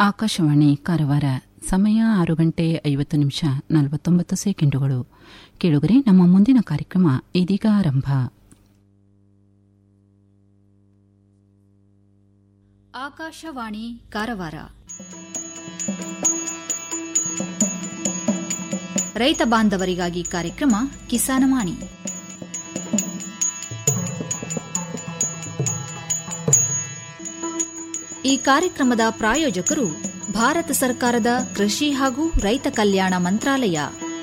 ಆಕಾಶವಾಣಿ ಕಾರವಾರ ಸಮಯ ಆರು ಗಂಟೆ ಐವತ್ತು ನಿಮಿಷ ನಲವತ್ತೊಂಬತ್ತು ಸೆಕೆಂಡುಗಳು ಕೇಳುಗರೆ ನಮ್ಮ ಮುಂದಿನ ಕಾರ್ಯಕ್ರಮ ಇದೀಗ ಆರಂಭ ಆಕಾಶವಾಣಿ ಕಾರವಾರ ರೈತ ಬಾಂಧವರಿಗಾಗಿ ಕಾರ್ಯಕ್ರಮ ಕಿಸಾನವಾಣಿ ಈ ಕಾರ್ಯಕ್ರಮದ ಪ್ರಾಯೋಜಕರು ಭಾರತ ಸರ್ಕಾರದ ಕೃಷಿ ಹಾಗೂ ರೈತ ಕಲ್ಯಾಣ ಮಂತ್ರಾಲಯ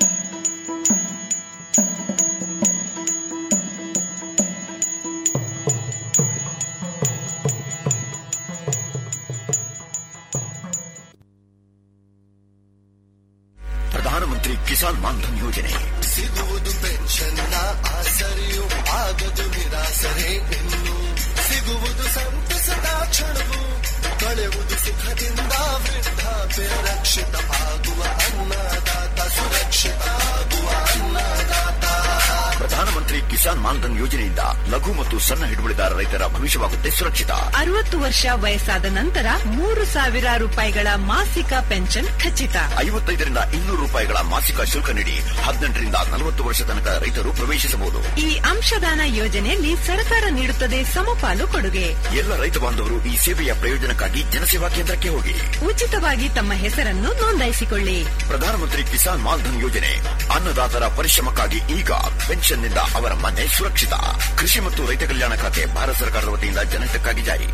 ಪ್ರಧಾನಮಂತ್ರಿ ಕಿಸಾನ್ ಮಾನ್ಧನ್ ಯೋಜನೆ ಸಿಗುವುದು ಪೆನ್ಷನ್ನ ಆಸರೆಯು ಆಗದು ನಿರಾಸರೆ ಇನ್ನು ಸಿಗುವುದು ಸಂತಸದ ಕ್ಷಣವು ಕಳೆಯುವುದು ಸುಖದಿಂದ ವೃದ್ಧಾಪ್ಯ ರಕ್ಷಿತ ಆಗುವ ಅನ್ನದಾತ ಸುರಕ್ಷಿತ ಆಗುವ ಅನ್ನದಾತ ಪ್ರಧಾನಮಂತ್ರಿ ಕಿಸಾನ್ ಮಾನ್ಧನ್ ಯೋಜನೆಯಿಂದ ಲಘು ಮತ್ತು ಸಣ್ಣ ಹಿಡುವಳಿದಾರ ರೈತರ ಭವಿಷ್ಯವಾಗುತ್ತೆ ಸುರಕ್ಷಿತ ಅರವತ್ತು ವರ್ಷ ವಯಸ್ಸಾದ ನಂತರ ಮೂರು ಸಾವಿರ ರೂಪಾಯಿಗಳ ಮಾಸಿಕ ಪೆನ್ಷನ್ ಖಚಿತ ಐವತ್ತೈದರಿಂದ ಇನ್ನೂರು ರೂಪಾಯಿಗಳ ಮಾಸಿಕ ಶುಲ್ಕ ನೀಡಿ ಹದಿನೆಂಟರಿಂದ ನಲವತ್ತು ವರ್ಷ ತನಕ ರೈತರು ಪ್ರವೇಶಿಸಬಹುದು ಈ ಅಂಶದಾನ ಯೋಜನೆಯಲ್ಲಿ ಸರ್ಕಾರ ನೀಡುತ್ತದೆ ಸಮಪಾಲು ಕೊಡುಗೆ ಎಲ್ಲ ರೈತ ಬಾಂಧವರು ಈ ಸೇವೆಯ ಪ್ರಯೋಜನಕ್ಕಾಗಿ ಜನಸೇವಾ ಕೇಂದ್ರಕ್ಕೆ ಹೋಗಿ ಉಚಿತವಾಗಿ ತಮ್ಮ ಹೆಸರನ್ನು ನೋಂದಾಯಿಸಿಕೊಳ್ಳಿ ಪ್ರಧಾನಮಂತ್ರಿ ಕಿಸಾನ್ ಮಾನ್ಧನ್ ಯೋಜನೆ ಅನ್ನದಾತರ ಪರಿಶ್ರಮಕ್ಕಾಗಿ ಈಗ ಪೆನ್ಷನ್ನಿಂದ ಅವರ ಮನೆ ಸುರಕ್ಷಿತ ಕೃಷಿ ಮತ್ತು ರೈತ ಕಲ್ಯಾಣ ಖಾತೆ ಭಾರತ ಸರ್ಕಾರದ ವತಿಯಿಂದ ಜನಹಿತಕ್ಕಾಗಿ ಜಾರಿ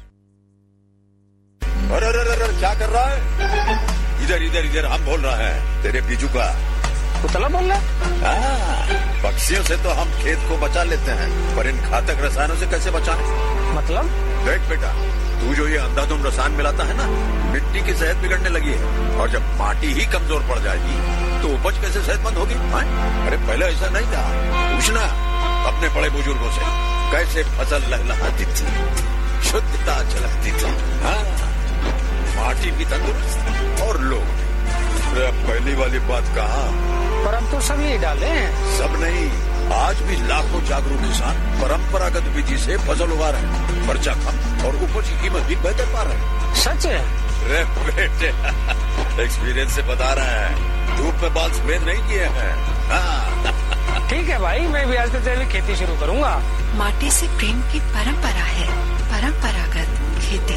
अरे अरे अरे अरे, क्या कर रहा है इधर इधर इधर हम बोल रहे हैं तेरे बीजू का कुतला बोल रहा हाँ, पक्षियों से तो हम खेत को बचा लेते हैं पर इन घातक रसायनों से कैसे बचाएं मतलब देख बेटा तू जो ये अंधाधुंध रसायन मिलाता है ना मिट्टी की सेहत बिगड़ने लगी है और जब माटी ही कमजोर पड़ जाएगी तो उपज कैसे सेहतमंद होगी हाँ? अरे पहले ऐसा नहीं था पूछना अपने बड़े बुजुर्गों से कैसे फसल लहलहाती थी शुद्धता झलकती थी हाँ माटी भी तंदुरुस्त और लोग भी। अरे अब पहली वाली बात कहा पर हम तो सब यही डाले हैं सब नहीं आज भी लाखों जागरूक किसान परंपरागत विधि से फसल उगा रहे हैं खर्चा कम और उपज की कीमत भी बेहतर पा रहे हैं सच है अरे बेटे एक्सपीरियंस से बता रहे हैं धूप में बाल सफेद नहीं किए हैं हाँ ठीक है भाई मैं भी आज से तेरी खेती शुरू करूंगा माटी से प्रेम की परंपरा है परंपरागत खेती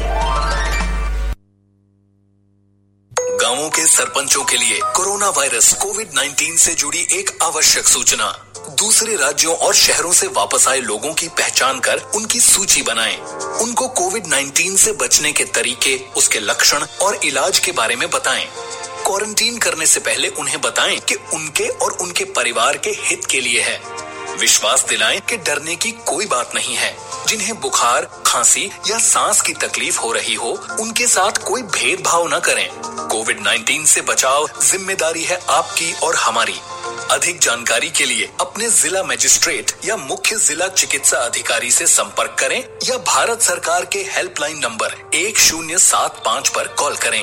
गांवों के सरपंचों के लिए कोरोना वायरस कोविड 19 से जुड़ी एक आवश्यक सूचना दूसरे राज्यों और शहरों से वापस आए लोगों की पहचान कर उनकी सूची बनाएं। उनको कोविड 19 से बचने के तरीके उसके लक्षण और इलाज के बारे में बताएं। क्वारंटीन करने से पहले उन्हें बताएं कि उनके और उनके परिवार के हित के लिए है विश्वास दिलाएं कि डरने की कोई बात नहीं है जिन्हें बुखार खांसी या सांस की तकलीफ हो रही हो उनके साथ कोई भेदभाव न करें कोविड 19 से बचाव जिम्मेदारी है आपकी और हमारी अधिक जानकारी के लिए अपने जिला मजिस्ट्रेट या मुख्य जिला चिकित्सा अधिकारी से संपर्क करें या भारत सरकार के हेल्पलाइन नंबर एक शून्य सात पाँच पर कॉल करें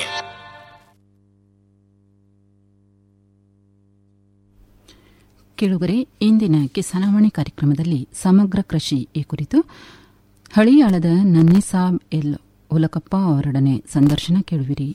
ಕೇಳುಗರೆ ಇಂದಿನ ಕಿಸಾನವಾಣಿ ಕಾರ್ಯಕ್ರಮದಲ್ಲಿ ಸಮಗ್ರ ಕೃಷಿ ಈ ಕುರಿತು ಹಳಿಯಾಳದ ನನ್ನಿಸಾಬ್ ಎಲ್ ಹುಲಕಪ್ಪ ಅವರೊಡನೆ ಸಂದರ್ಶನ ಕೇಳುವಿರಿ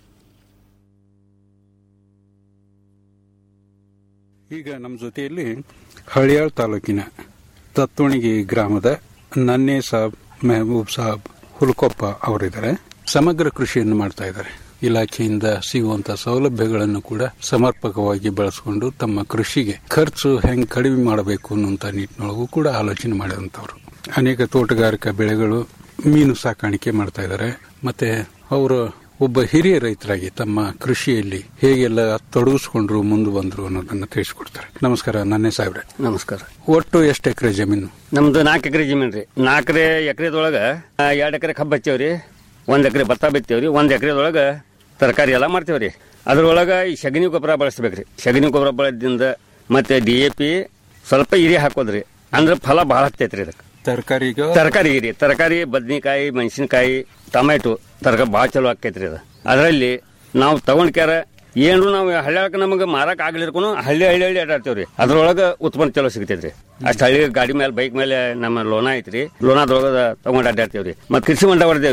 ಈಗ ನಮ್ಮ ಜೊತೆಯಲ್ಲಿ ಹಳಿಯಾಳ್ ತಾಲೂಕಿನ ತತ್ವಣಿಗೆ ಗ್ರಾಮದ ನನ್ನೆ ಸಾಬ್ ಮೆಹಬೂಬ್ ಸಾಬ್ ಹುಲ್ಕೊಪ್ಪ ಅವರಿದ್ದಾರೆ ಸಮಗ್ರ ಕೃಷಿಯನ್ನು ಮಾಡ್ತಾ ಇದ್ದಾರೆ ಇಲಾಖೆಯಿಂದ ಸಿಗುವಂತಹ ಸೌಲಭ್ಯಗಳನ್ನು ಕೂಡ ಸಮರ್ಪಕವಾಗಿ ಬಳಸಿಕೊಂಡು ತಮ್ಮ ಕೃಷಿಗೆ ಖರ್ಚು ಹೆಂಗ್ ಕಡಿಮೆ ಮಾಡಬೇಕು ಅನ್ನುವಂತ ನಿಟ್ಟಿನೊಳಗೂ ಕೂಡ ಆಲೋಚನೆ ಮಾಡಿದಂತವ್ರು ಅನೇಕ ತೋಟಗಾರಿಕಾ ಬೆಳೆಗಳು ಮೀನು ಸಾಕಾಣಿಕೆ ಮಾಡ್ತಾ ಇದ್ದಾರೆ ಮತ್ತೆ ಅವರು ಒಬ್ಬ ಹಿರಿಯ ರೈತರಾಗಿ ತಮ್ಮ ಕೃಷಿಯಲ್ಲಿ ಹೇಗೆಲ್ಲ ತೊಡಗಿಸ್ಕೊಂಡ್ರು ಮುಂದೆ ಬಂದ್ರು ಅನ್ನೋದನ್ನ ತಿಳಿಸ್ಕೊಡ್ತಾರೆ ನಮಸ್ಕಾರ ನನ್ನೆ ಸಾಹೇಬ್ರೆ ನಮಸ್ಕಾರ ಒಟ್ಟು ಎಷ್ಟು ಎಕರೆ ಜಮೀನು ನಮ್ದು ನಾಲ್ಕು ಎಕರೆ ಜಮೀನು ರೀ ನಾಲ್ಕರೆ ಎಕರೆದೊಳಗ ಎರಡು ಎಕರೆ ಕಬ್ಬು ಹಚ್ಚೇವ್ರಿ ಒಂದ್ ಎಕರೆ ಭತ್ತ ಬಿತ್ತೇವ್ರಿ ಒಂದ್ ಎಕರೆದೊಳಗ ತರಕಾರಿ ಎಲ್ಲ ಮಾಡ್ತೇವ್ರಿ ಅದ್ರೊಳಗ ಈ ಸಗಣಿ ಗೊಬ್ಬರ ಬಳಸ್ಬೇಕ್ರಿ ಸಗಣಿ ಗೊಬ್ಬರ ಬಳದಿಂದ ಮತ್ತೆ ಡಿ ಎ ಪಿ ಸ್ವಲ್ಪ ಹಿರಿ ಹಾಕೋದ್ರಿ ಅಂದ್ರೆ ಫಲ ಭಾಳ ಹತ್ತೈತ್ರಿ ಇದಕ್ಕೆ ತರಕಾರಿಗ ತರಕಾರಿ ರೀ ತರಕಾರಿ ಬದ್ನಿಕಾಯಿ ಮೆಣಸಿನಕಾಯಿ ಟೊಮೆಟೊ ತರಕಾರಿ ಭಾಳ ಚಲೋ ಆಕೈತ್ರಿ ಅದು ಅದರಲ್ಲಿ ನಾವು ತಗೊಂಡ್ಕ್ಯಾರ ಏನ್ರು ನಾವು ಹಳ್ಳ್ಯಾಕ ನಮಗೆ ಮಾರಕ್ ಆಗ್ಲಿರ್ಕೊಂಡು ಹಳ್ಳಿ ಹಳ್ಳಿ ಹಳ್ಳಿ ಅಡ್ಡಾಡ್ತೇವ್ರಿ ಅದ್ರೊಳಗ ಉತ್ಪನ್ನ ಚಲೋ ಸಿಗ್ತೈತ್ರಿ ಅಷ್ಟ್ ಹಳ್ಳಿ ಗಾಡಿ ಮೇಲೆ ಬೈಕ್ ಮೇಲೆ ನಮ್ಮ ಲೋನ ಐತ್ರಿ ಲೋನಾದೊಳಗ ತಗೊಂಡ್ ಅಡ್ಡಾಡ್ತೇವ್ರಿ ಮತ್ ಕೃಷಿ ಹೊಂಡ ಹೊಡೆದೇವ್ರಿ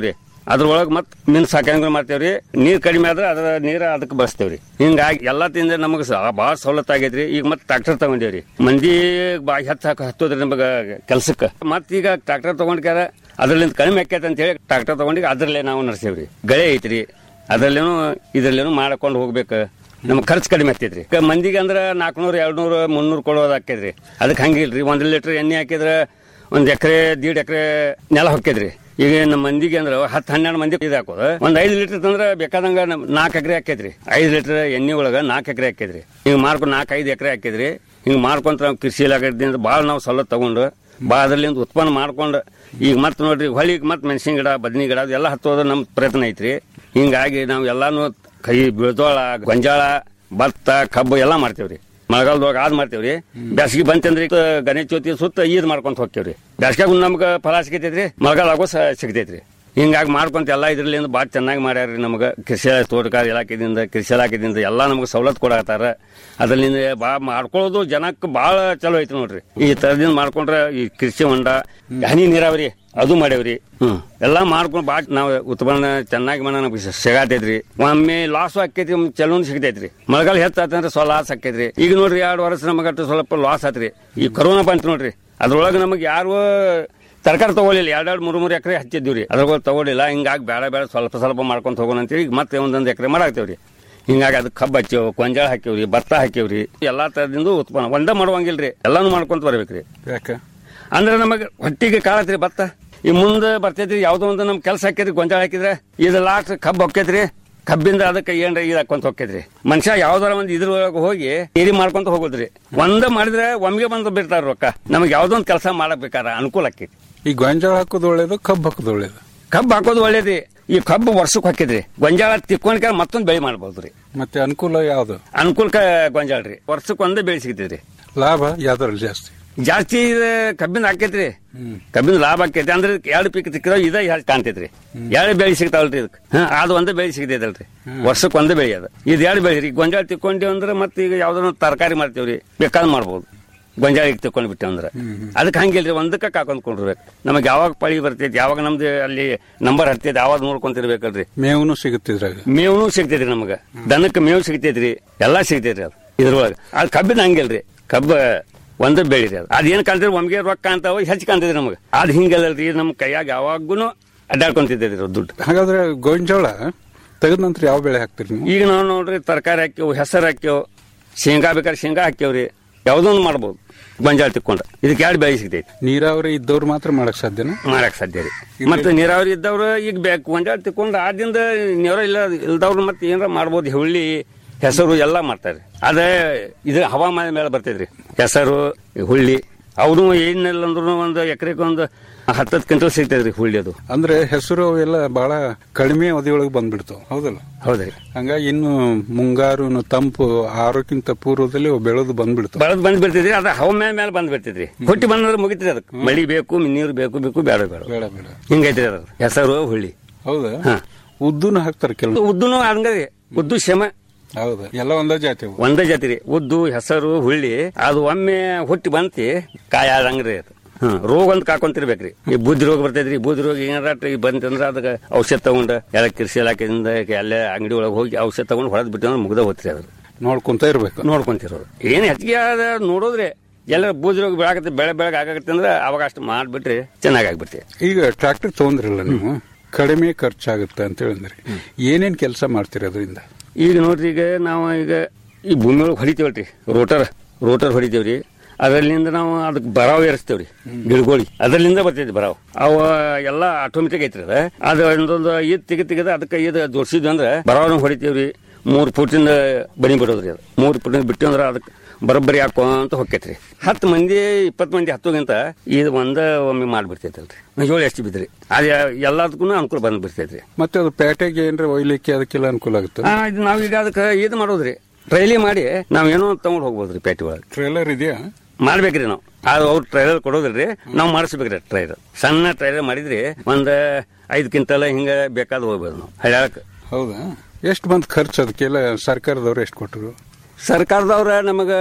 ಅದ್ರೊಳಗೆ ಮತ್ತೆ ಮೀನು ಸಾಕಾಣಿಕೆ ಮಾಡ್ತೇವ್ರಿ ನೀರ್ ಕಡಿಮೆ ಆದ್ರೆ ಅದ್ರ ನೀರ ಅದಕ್ಕೆ ಬಳಸ್ತೇವ್ರಿ ಹಿಂಗಾಗಿ ಎಲ್ಲಾ ತಿಂದ ನಮಗೆ ಭಾಳ ಸವಲತ್ತು ಆಗೈತ್ರಿ ಈಗ ಮತ್ತೆ ಟ್ರಾಕ್ಟರ್ ತಗೊಂಡೇವ್ರಿ ಮಂದಿ ಬಾ ಹೆಚ್ಚು ಹಾಕ ಹತ್ತೋದ್ರಿ ನಮಗ ಕೆಲ್ಸಕ್ಕೆ ಮತ್ತ್ ಈಗ ಟ್ರಾಕ್ಟರ್ ತಗೊಂಡ್ಕ್ಯಾರ ಅದ್ರಲ್ಲಿಂದ ಕಡಿಮೆ ಆಕೈತೆ ಅಂತ ಹೇಳಿ ಟ್ರಾಕ್ಟರ್ ತಗೊಂಡಿಗೆ ಅದ್ರಲ್ಲೇ ನಾವು ನಡೆಸ್ತೇವ್ರಿ ಗಳೆ ಐತ್ರಿ ಅದ್ರಲ್ಲೇನು ಇದ್ರಲ್ಲೇನು ಮಾಡ್ಕೊಂಡು ಹೋಗ್ಬೇಕು ನಮ್ಗೆ ಖರ್ಚು ಕಡಿಮೆ ಆಗ್ತೈತ್ರಿ ಈಗ ಮಂದಿಗೆ ಅಂದ್ರೆ ನಾಲ್ಕುನೂರು ಎರಡ್ನೂರು ಮುನ್ನೂರು ಕೊಡೋದು ಆಕೈತ್ರಿ ಅದಕ್ಕೆ ಹಂಗಿಲ್ರಿ ಒಂದು ಲೀಟರ್ ಎಣ್ಣೆ ಹಾಕಿದ್ರೆ ಒಂದ್ ಎಕರೆ ದೀಡ್ ಎಕರೆ ನೆಲ ಹೊಕ್ಕೈತ್ರಿ ಈಗ ನಮ್ಮ ಮಂದಿಗೆ ಅಂದ್ರೆ ಹತ್ತು ಹನ್ನೆರಡು ಮಂದಿ ಇದು ಹಾಕೋದು ಒಂದ್ ಐದು ಲೀಟರ್ ತಂದ್ರೆ ಬೇಕಾದಂಗ ನಾಲ್ಕು ಎಕರೆ ಹಾಕೈತ್ರಿ ಐದು ಲೀಟರ್ ಎಣ್ಣೆ ಒಳಗ ನಾಲ್ಕು ಎಕರೆ ಹಾಕೈತ್ರಿ ಹಿಂಗ್ ಮಾರ್ಕೊಂಡು ನಾಲ್ಕು ಐದು ಎಕರೆ ಹಾಕಿದ್ರಿ ಹಿಂಗ್ ಮಾರ್ಕೊಂತ ನಾವು ಕೃಷಿ ಇಲಾಖೆದಿಂದ ಭಾಳ ನಾವು ಸವಲತ್ತು ತಗೊಂಡು ಭಾಳ ಅದ್ರಲ್ಲಿಂದ ಉತ್ಪನ್ನ ಮಾಡ್ಕೊಂಡು ಈಗ ಮತ್ತೆ ನೋಡ್ರಿ ಹೊಳಿಗೆ ಮತ್ತೆ ಮೆಣಸಿನ ಗಿಡ ಬದ್ನಿ ಗಿಡ ಅದೆಲ್ಲ ಹತ್ತೋದು ನಮ್ಮ ಪ್ರಯತ್ನ ಐತ್ರಿ ಹಿಂಗಾಗಿ ನಾವು ಎಲ್ಲಾನು ಕೈ ಬಿಳ್ದೋಳ ಗೊಂಜಾಳ ಭತ್ತ ಕಬ್ಬು ಎಲ್ಲ ಮಾಡ್ತೇವ್ರಿ ಮಳೆಗಾಲದೊಳಗೆ ಆದ್ ಮಾಡ್ತೇವ್ರಿ ಬ್ಯಾಸಗಿ ಬಂತಂದ್ರಿ ಈಗ ಗಣೇಶ ಚೌತಿ ಸುತ್ತ ಈದ್ ಮಾಡ್ಕೊಂತ ಹೋಗ್ತೇವ್ರಿ ಬ್ಯಾಸ್ಗ್ಯಾಗ ನಮ್ಗೆ ಫಲ ಸಿಗತೈತ್ರಿ ಮಳೆಗಾಲ ಆಗೋ ಸ- ಸಿಗತೈತ್ರಿ ಹಿಂಗಾಗಿ ಮಾಡ್ಕೊಂತ ಎಲ್ಲ ಇದ್ರಲ್ಲಿಂದ ಭಾಳ ಚೆನ್ನಾಗಿ ಮಾಡ್ಯಾರ್ರಿ ನಮ್ಗೆ ಕೃಷಿ ತೋಟಗಾರಿ ಇಲಾಖೆದಿಂದ ಕೃಷಿ ಇಲಾಖೆದಿಂದ ಎಲ್ಲ ನಮ್ಗೆ ಸವಲತ್ತು ಕೊಡತ್ತಾರ ಅದರಿಂದ ಬಾ ಮಾಡ್ಕೊಳ್ಳೋದು ಜನಕ್ಕೆ ಭಾಳ ಚಲೋ ಐತಿ ನೋಡ್ರಿ ಈ ತರದಿಂದ ಮಾಡ್ಕೊಂಡ್ರೆ ಈ ಕೃಷಿ ಹೊಂಡ ಹನಿ ನೀರಾವರಿ ಅದು ಮಾಡೇವ್ರಿ ಹ್ಮ್ ಎಲ್ಲಾ ಮಾಡ್ಕೊಂಡು ಬಾ ನಾವು ಉತ್ಪನ್ನ ಚೆನ್ನಾಗಿ ಮಾಡ ನಮ್ಗೆ ಸಿಗತೈತ್ರಿ ಒಮ್ಮೆ ಲಾಸ್ ಆಕೈತಿ ಒಮ್ಮೆ ಚಲೋನ್ ಸಿಗತೈತ್ರಿ ಮಳೆಗಾಲ ಹೆಚ್ಚಾತಂದ್ರೆ ಸ್ವಲ್ಪ ಲಾಸ್ ಆಕೈತ್ರಿ ಈಗ ನೋಡ್ರಿ ಎರಡು ವರ್ಷ ನಮಗಟ್ಟು ಸ್ವಲ್ಪ ಲಾಸ್ ಆತ್ರಿ ಈ ಕರೋನಾ ಬಂತು ನೋಡ್ರಿ ಅದ್ರೊಳಗೆ ನಮಗೆ ಯಾರು ತರಕಾರಿ ತಗೊಳ್ಳಿಲ್ಲ ಎರಡೆರಡು ಮೂರು ಮೂರು ಎಕರೆ ಹಚ್ಚಿದ್ದೀವ್ರಿ ಅದ್ರೊಳಗೆ ತಗೊಳ್ಳಿಲ್ಲ ಹಿಂಗಾಗಿ ಬೇಡ ಬೇಡ ಸ್ವಲ್ಪ ಸ್ವಲ್ಪ ಮಾಡ್ಕೊಂತ ಹೋಗೋಣ ಅಂತೇಳಿ ಈಗ ಮತ್ತೆ ಒಂದೊಂದು ಎಕರೆ ಮಾಡಾಕ್ತೇವ್ರಿ ಹಿಂಗಾಗಿ ಅದಕ್ಕೆ ಕಬ್ಬು ಹಚ್ಚೇವ್ ಗೊಂಜಾಳ ಹಾಕ್ಯವ್ರಿ ಭತ್ತ ಹಾಕ್ಯವ್ರಿ ಎಲ್ಲಾ ತರದಿಂದ ಉತ್ಪನ್ನ ಒಂದೇ ಮಾಡುವಂಗಿಲ್ರಿ ಎಲ್ಲಾನು ಮಾಡ್ಕೊಂತ ಬರ್ಬೇಕ್ರಿ ಯಾಕೆ ಅಂದ್ರೆ ನಮಗೆ ಹೊಟ್ಟಿಗೆ ಕಾಳತ್ರಿ ಭತ್ತ ಈ ಮುಂದೆ ಬರ್ತೈತ್ರಿ ಯಾವ್ದೋ ಒಂದು ನಮ್ ಕೆಲಸ ಹಾಕಿದ್ರಿ ಗೊಂಜಾಳ ಹಾಕಿದ್ರೆ ಇದು ಲಾಸ್ಟ್ ಕಬ್ಬು ಹೊಕ್ಕೈತ್ರಿ ಕಬ್ಬಿಂದ ಅದಕ್ಕೆ ಏನ್ರ ಇದು ಹಾಕೊಂತ ಹೋಗ್ತೈತ್ರಿ ಮನುಷ್ಯ ಯಾವ್ದಾರ ಒಂದು ಇದ್ರೊಳಗೆ ಹೋಗಿ ಏರಿ ಮಾಡ್ಕೊಂತ ಹೋಗೋದ್ರಿ ಒಂದ ಮಾಡಿದ್ರೆ ಒಮ್ಗೆ ಬಂದು ಬಿಡ್ತಾರ ರೊಕ್ಕ ನಮಗೆ ಯಾವ್ದೊಂದು ಕೆಲಸ ಮಾಡಕ್ ಬೇಕಾರ ಅನುಕೂಲ ಆಕೈತಿ ಈ ಗೊಂಜಾಳ ಹಾಕೋದು ಒಳ್ಳೇದು ಕಬ್ಬು ಹಾಕೋದು ಒಳ್ಳೇದು ಕಬ್ಬು ಹಾಕೋದು ಒಳ್ಳೇದ್ರಿ ಈ ಕಬ್ಬು ವರ್ಷಕ್ಕೆ ಹಾಕಿದ್ರಿ ಗೊಂಜಾಳ ತಿಕ್ಕೊಂಡ್ಕ ಮತ್ತೊಂದು ಬೆಳೆ ಮಾಡ್ಬೋದ್ರಿ ಮತ್ತೆ ಅನುಕೂಲ ಯಾವ್ದು ಅನುಕೂಲಕ ಗೊಂಜಾಳ ರೀ ವರ್ಷಕ್ಕೆ ಒಂದೇ ಬೆಳೆ ಸಿಗ್ತೈತ್ರಿ ಲಾಭ ಯಾವ್ದ್ರಲ್ಲಿ ಜಾಸ್ತಿ ಜಾಸ್ತಿ ಇದು ಕಬ್ಬಿನ ಹಾಕೈತ್ರಿ ಕಬ್ಬಿನ ಲಾಭ ಆಕೈತಿ ಅಂದ್ರೆ ಎರಡು ಪೀಕ್ ಸಿಕ್ಕಿದ ಇದ ಹೆಚ್ಚು ಕಾಣ್ತೈತ್ರಿ ಎರಡು ಬೆಳೆ ಸಿಗ್ತಾವಲ್ರಿ ಇದಕ್ಕೆ ಹಾ ಅದು ಒಂದೇ ಬೆಳೆ ಸಿಗ್ತೈತಲ್ರಿ ವರ್ಷಕ್ಕೆ ಒಂದೇ ಬೆಳೆ ಅದ ಇದು ಎರಡು ಬೆಳೆ ರೀ ಗೊಂಜಾಳ ತಿಕ್ಕೊಂಡೇವ್ ಅಂದ್ರೆ ಮತ್ತೆ ಈಗ ಯಾವ್ದಾರ ತರಕಾರಿ ಮಾಡ್ತೇವ್ರಿ ಬೇಕಾದ್ ಮಾಡ್ಬೋದು ಗೊಂಜಾಳ ಈಗ ತಿಕ್ಕೊಂಡ್ ಬಿಟ್ಟೇವ್ ಅಂದ್ರೆ ಅದಕ್ಕೆ ಹಂಗಿಲ್ರಿ ಒಂದಕ್ಕೆ ಕಾಕೊಂಡ್ಕೊಂಡಿರ್ಬೇಕು ನಮಗೆ ಯಾವಾಗ ಪಳಿ ಬರ್ತೈತಿ ಯಾವಾಗ ನಮ್ದು ಅಲ್ಲಿ ನಂಬರ್ ಹತ್ತೈತಿ ಯಾವಾಗ ನೋಡ್ಕೊಂತಿರ್ಬೇಕಲ್ರಿ ಮೇವನು ಸಿಗುತ್ತಿದ್ರಾಗ ಮೇವ್ನು ಸಿಗ್ತೈತ್ರಿ ನಮಗ ದನಕ್ಕೆ ಮೇವು ಸಿಗ್ತೈತ್ರಿ ಎಲ್ಲಾ ಸಿಗ್ತೈತ್ರಿ ಅದು ಇದ್ರೊಳಗ ಅದು ಕಬ್ಬಿನ ಹಂಗಿಲ್ರಿ ಕಬ್ಬ ಒಂದೇ ಬೆಳಿರಿ ಅದು ಅದೇನ್ ಕಾಣ್ತಿರಿ ಒಮ್ಗೆ ರೊಕ್ಕ ಕಾಣ್ತಾವ ಹೆಚ್ಚು ಕಾಣ್ತೈತ್ರಿ ನಮಗ ಅದ್ ಹಿಂಗಲ್ಲಲ್ರಿ ನಮ್ ಕೈಯಾಗ ಯಾವಾಗೂ ಅಡ್ಡಾಡ್ಕೊಂತಿದ್ದೈತ್ರಿ ಅದು ದುಡ್ಡು ಹಾಗಾದ್ರೆ ಗೊಂಜಾಳ ತೆಗೆದ ನಂತರ ಯಾವ ಬೆಳೆ ಹಾಕ್ತೀರಿ ನೀವು ಈಗ ನಾವು ನೋಡ್ರಿ ತರಕಾರಿ ಹಾಕ್ಯವು ಹೆಸರು ಹಾಕ್ಯವು ಶೇಂಗಾ ಬೇಕಾದ್ರೆ ಶೇಂಗಾ ಹಾಕ್ಯವ್ರಿ ಯಾವ್ದೊಂದು ಮಾಡ್ಬೋದು ಗೊಂಜಾಳ ತಿಕ್ಕೊಂಡ್ರೆ ಇದಕ್ಕೆ ಎರಡು ಬೆಳೆ ಸಿಗ್ತೈತಿ ನೀರಾವರಿ ಇದ್ದವ್ರು ಮಾತ್ರ ಮಾಡಕ್ ಸಾಧ್ಯನಾ ಮಾಡಕ್ ಸಾಧ್ಯ ರೀ ಮತ್ತೆ ನೀರಾವರಿ ಇದ್ದವ್ರು ಈಗ ಬೇಕು ಗೊಂಜಾಳ ತಿಕ್ಕೊಂಡು ಆದ್ರಿಂದ ನೀರ ಇಲ್ಲ ಇಲ್ದವ್ರು ಮತ್ತೆ ಏನಾರ ಮಾಡ್ಬೋದು ಹುಳ್ಳಿ ಹೆಸರು ಎಲ್ಲ ಮಾಡ್ತಾರೆ ಅದೇ ಇದು ಹವಾಮಾನ ಮೇಲೆ ಬರ್ತೈತ್ರಿ ಹೆಸರು ಹುಳ್ಳಿ ಅವನು ಏನಿಲ್ಲ ಅಂದ್ರೂ ಒಂದು ಎಕರೆಗೆ ಒಂದು ಹತ್ತತ್ತು ಕ್ವಿಂಟಲ್ ಸಿಗ್ತೈತ್ರಿ ಹುಳ್ಳಿ ಅದು ಅಂದ್ರೆ ಹೆಸರು ಅವೆಲ್ಲ ಬಹಳ ಕಡಿಮೆ ಅವಧಿಯೊಳಗೆ ಬಂದ್ಬಿಡ್ತಾವ ಹೌದಲ್ಲ ಹೌದ್ರಿ ಹಂಗಾಗಿ ಇನ್ನು ಮುಂಗಾರು ಇನ್ನು ತಂಪು ಆರೋಕ್ಕಿಂತ ಪೂರ್ವದಲ್ಲಿ ಅವು ಬೆಳೆದು ಬಂದ್ಬಿಡ್ತಾವ ಬೆಳೆದ್ ಬಂದ್ ಬಿಡ್ತೈತ್ರಿ ಅದ ಹವಾಮಾನ ಮೇಲೆ ಬಂದ್ ಬಿಡ್ತೈತ್ರಿ ಹುಟ್ಟಿ ಬಂದ್ರೆ ಮುಗಿತ್ರಿ ಅದಕ್ಕೆ ಮಳಿ ಬೇಕು ನೀರು ಬೇಕು ಬೇಕು ಬೇಡ ಬೇಡ ಬೇಡ ಬೇಡ ಹಿಂಗೈತ್ರಿ ಅದ ಹೆಸರು ಹುಳ್ಳಿ ಹೌದಾ ಹಾ. ಉದ್ದುನು ಹಾಕ್ತಾರೆ ಕೆಲವು ಉದ್ದುನು ಹಂಗರಿ ಉದ್ದು ಶ್ರಮ ಹೌದಾ ಎಲ್ಲ ಒಂದೇ ಜಾತಿ ಅವು ಒಂದೇ ಜಾತಿ ರೀ ಉದ್ದು ಹೆಸರು ಹುಳ್ಳಿ ಅದು ಒಮ್ಮೆ ಹುಟ್ಟಿ ಬಂತಿ ಕಾಯ ಆದಂಗ್ರಿ ಅದು ಹ್ಮ್ ರೋಗ ಅಂತ ಕಾಕೊಂತಿರ್ಬೇಕ್ರಿ ಈ ಬೂದಿ ರೋಗ ಬರ್ತೈತ್ರಿ ಬೂದಿ ರೋಗ ಏನಾರ ಬಂತಂದ್ರ ಅದಕ್ಕೆ ಔಷಧ ತಗೊಂಡ ಎಲ್ಲ ಕೃಷಿ ಇಲಾಖೆಯಿಂದ ಎಲ್ಲೇ ಅಂಗಡಿ ಒಳಗೆ ಹೋಗಿ ಔಷಧ ತಗೊಂಡು ಹೊಡೆದ್ ಬಿಟ್ಟು ಮುಗ್ದ ಹೋಗ್ತೀರಿ ಅದು ನೋಡ್ಕೊಂತ ಇರ್ಬೇಕು ನೋಡ್ಕೊಂತಿರೋದು ಏನ್ ಹೆಚ್ಚಿಗೆ ಅದ ನೋಡೋದ್ರಿ ಎಲ್ಲ ಬೂದಿ ರೋಗ ಬೆಳಕತ್ತೆ ಬೆಳೆ ಬೆಳಗ್ಗೆ ಆಗತ್ತೆ ಅಂದ್ರೆ ಅವಾಗ ಅಷ್ಟು ಮಾಡ್ಬಿಟ್ರಿ ಚೆನ್ನಾಗಿ ಆಗ್ಬಿಡ್ತೀವಿ ಈಗ ಟ್ರಾಕ್ಟರ್ ತಗೊಂಡ್ರಲ್ಲ ನೀವು ಕಡಿಮೆ ಖರ್ಚಾಗುತ್ತೆ ಅಂತ ಹೇಳಿದ್ರಿ ಏನೇನ್ ಕೆಲಸ ಮಾಡ್ತೀರಿ ಅದರಿಂದ ಈಗ ನೋಡ್ರಿ ಈಗ ನಾವು ಈಗ ಈ ಭೂಮಿ ಒಳಗೆ ಹೊಡಿತೀವಲ್ರಿ ರೋಟರ್ ರೋಟರ್ ಹೊಡಿತೀವ್ರಿ ಅದರಲ್ಲಿಂದ ನಾವು ಅದಕ್ಕೆ ಬರಾವ್ ಏರಿಸ್ತೇವ್ರಿ ಗಿಡಗೋಳಿ ಅದರಲ್ಲಿಂದ ಬರ್ತೈತಿ ಬರಾವ್ ಅವ ಎಲ್ಲ ಆಟೋಮೆಟಿಕ್ ಐತ್ರಿ ಅದ ಅದು ಒಂದೊಂದು ಈದ್ ತೆಗಿ ತೆಗೆದ ಅದಕ್ಕೆ ಇದು ಜೋಡಿಸಿದ್ವಿ ಅಂದ್ರೆ ಬರಾವ್ನ ಹೊಡಿತೀವ್ರಿ ಮೂರು ಫುಟಿಂದ ಬನಿ ಬಿಡೋದ್ರಿ ಅದು ಮೂರು ಫುಟಿಂದ ಬಿಟ್ಟು ಅಂದ್ರೆ ಅದಕ್ಕೆ ಬರೋಬ್ಬರಿ ಹಾಕೋಂತ ಹೊಕ್ಕೈತ್ರಿ ಹತ್ತು ಮಂದಿ ಇಪ್ಪತ್ತು ಮಂದಿ ಹತ್ತೋಗಿಂತ ಇದು ಒಂದ ಒಮ್ಮೆ ಮಾಡ್ಬಿಡ್ತೈತಲ್ರಿ ಜೋಳ ಎಷ್ಟು ಬಿದ್ರಿ ಅದು ಎಲ್ಲದಕ್ಕೂ ಅನುಕೂಲ ಬಂದ್ ಬಿಡ್ತೈತ್ರಿ ಮತ್ತೆ ಅದು ಪೇಟೆಗೆ ಏನ್ರ ಒಯ್ಲಿಕ್ಕೆ ಅದಕ್ಕೆಲ್ಲ ಅನುಕೂಲ ಆಗುತ್ತೆ ಆ, ಇದು ನಾವೀಗ ಅದಕ್ಕೆ ಇದು ಮಾಡೋದ್ರಿ ಟ್ರೈಲಿ ಮಾಡಿ ನಾವೇನೋ ತಗೊಂಡ್ ಹೋಗ್ಬೋದ್ರಿ ಪೇಟೆ ಒಳಗೆ ಟ್ರೇಲರ್ ಇದೆಯಾ ಮಾಡ್ಬೇಕ್ರಿ ನಾವು ಅದು ಅವ್ರು ಟ್ರೈಲರ್ ಕೊಡೋದಿಲ್ರಿ ನಾವು ಮಾಡಿಸ್ಬೇಕ್ರಿ ಟ್ರೈಲರ್ ಸಣ್ಣ ಟ್ರೈಲರ್ ಮಾಡಿದ್ರಿ ಒಂದ್ ಐದು ಕ್ವಿಂಟಲ್ ಹಿಂಗ ಬೇಕಾದ ಹೋಗ್ಬೋದು ನಾವು ಹಳ್ಯಾಳಕ್ ಹೌದಾ ಎಷ್ಟು ಬಂದ್ ಖರ್ಚು ಅದಕ್ಕೆಲ್ಲ ಸರ್ಕಾರದವ್ರು ಎಷ್ಟು ಕೊಟ್ಟರು ಸರ್ಕಾರದವ್ರ ನಮಗ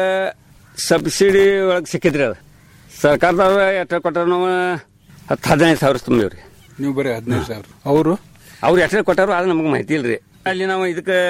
ಸಬ್ಸಿಡಿ ಒಳಗೆ ಸಿಕ್ಕಿದ್ರಿ ಅದು ಸರ್ಕಾರದವ್ರ ಎಷ್ಟು ಕೊಟ್ಟಾರ ನಾವು ಹತ್ತು ಹದಿನೈದು ಸಾವಿರ ತುಂಬಿವ್ರಿ ನೀವು ಬರೀ ಹದಿನೈದು ಸಾವಿರ ಅವರು ಅವ್ರು ಎಷ್ಟು ಕೊಟ್ಟಾರೋ ಅದು ನಮಗೆ ಮಾಹಿತಿ ಇಲ್ರಿ ಅಲ್ಲಿ ನಾವು ಇದಕ್ಕೆ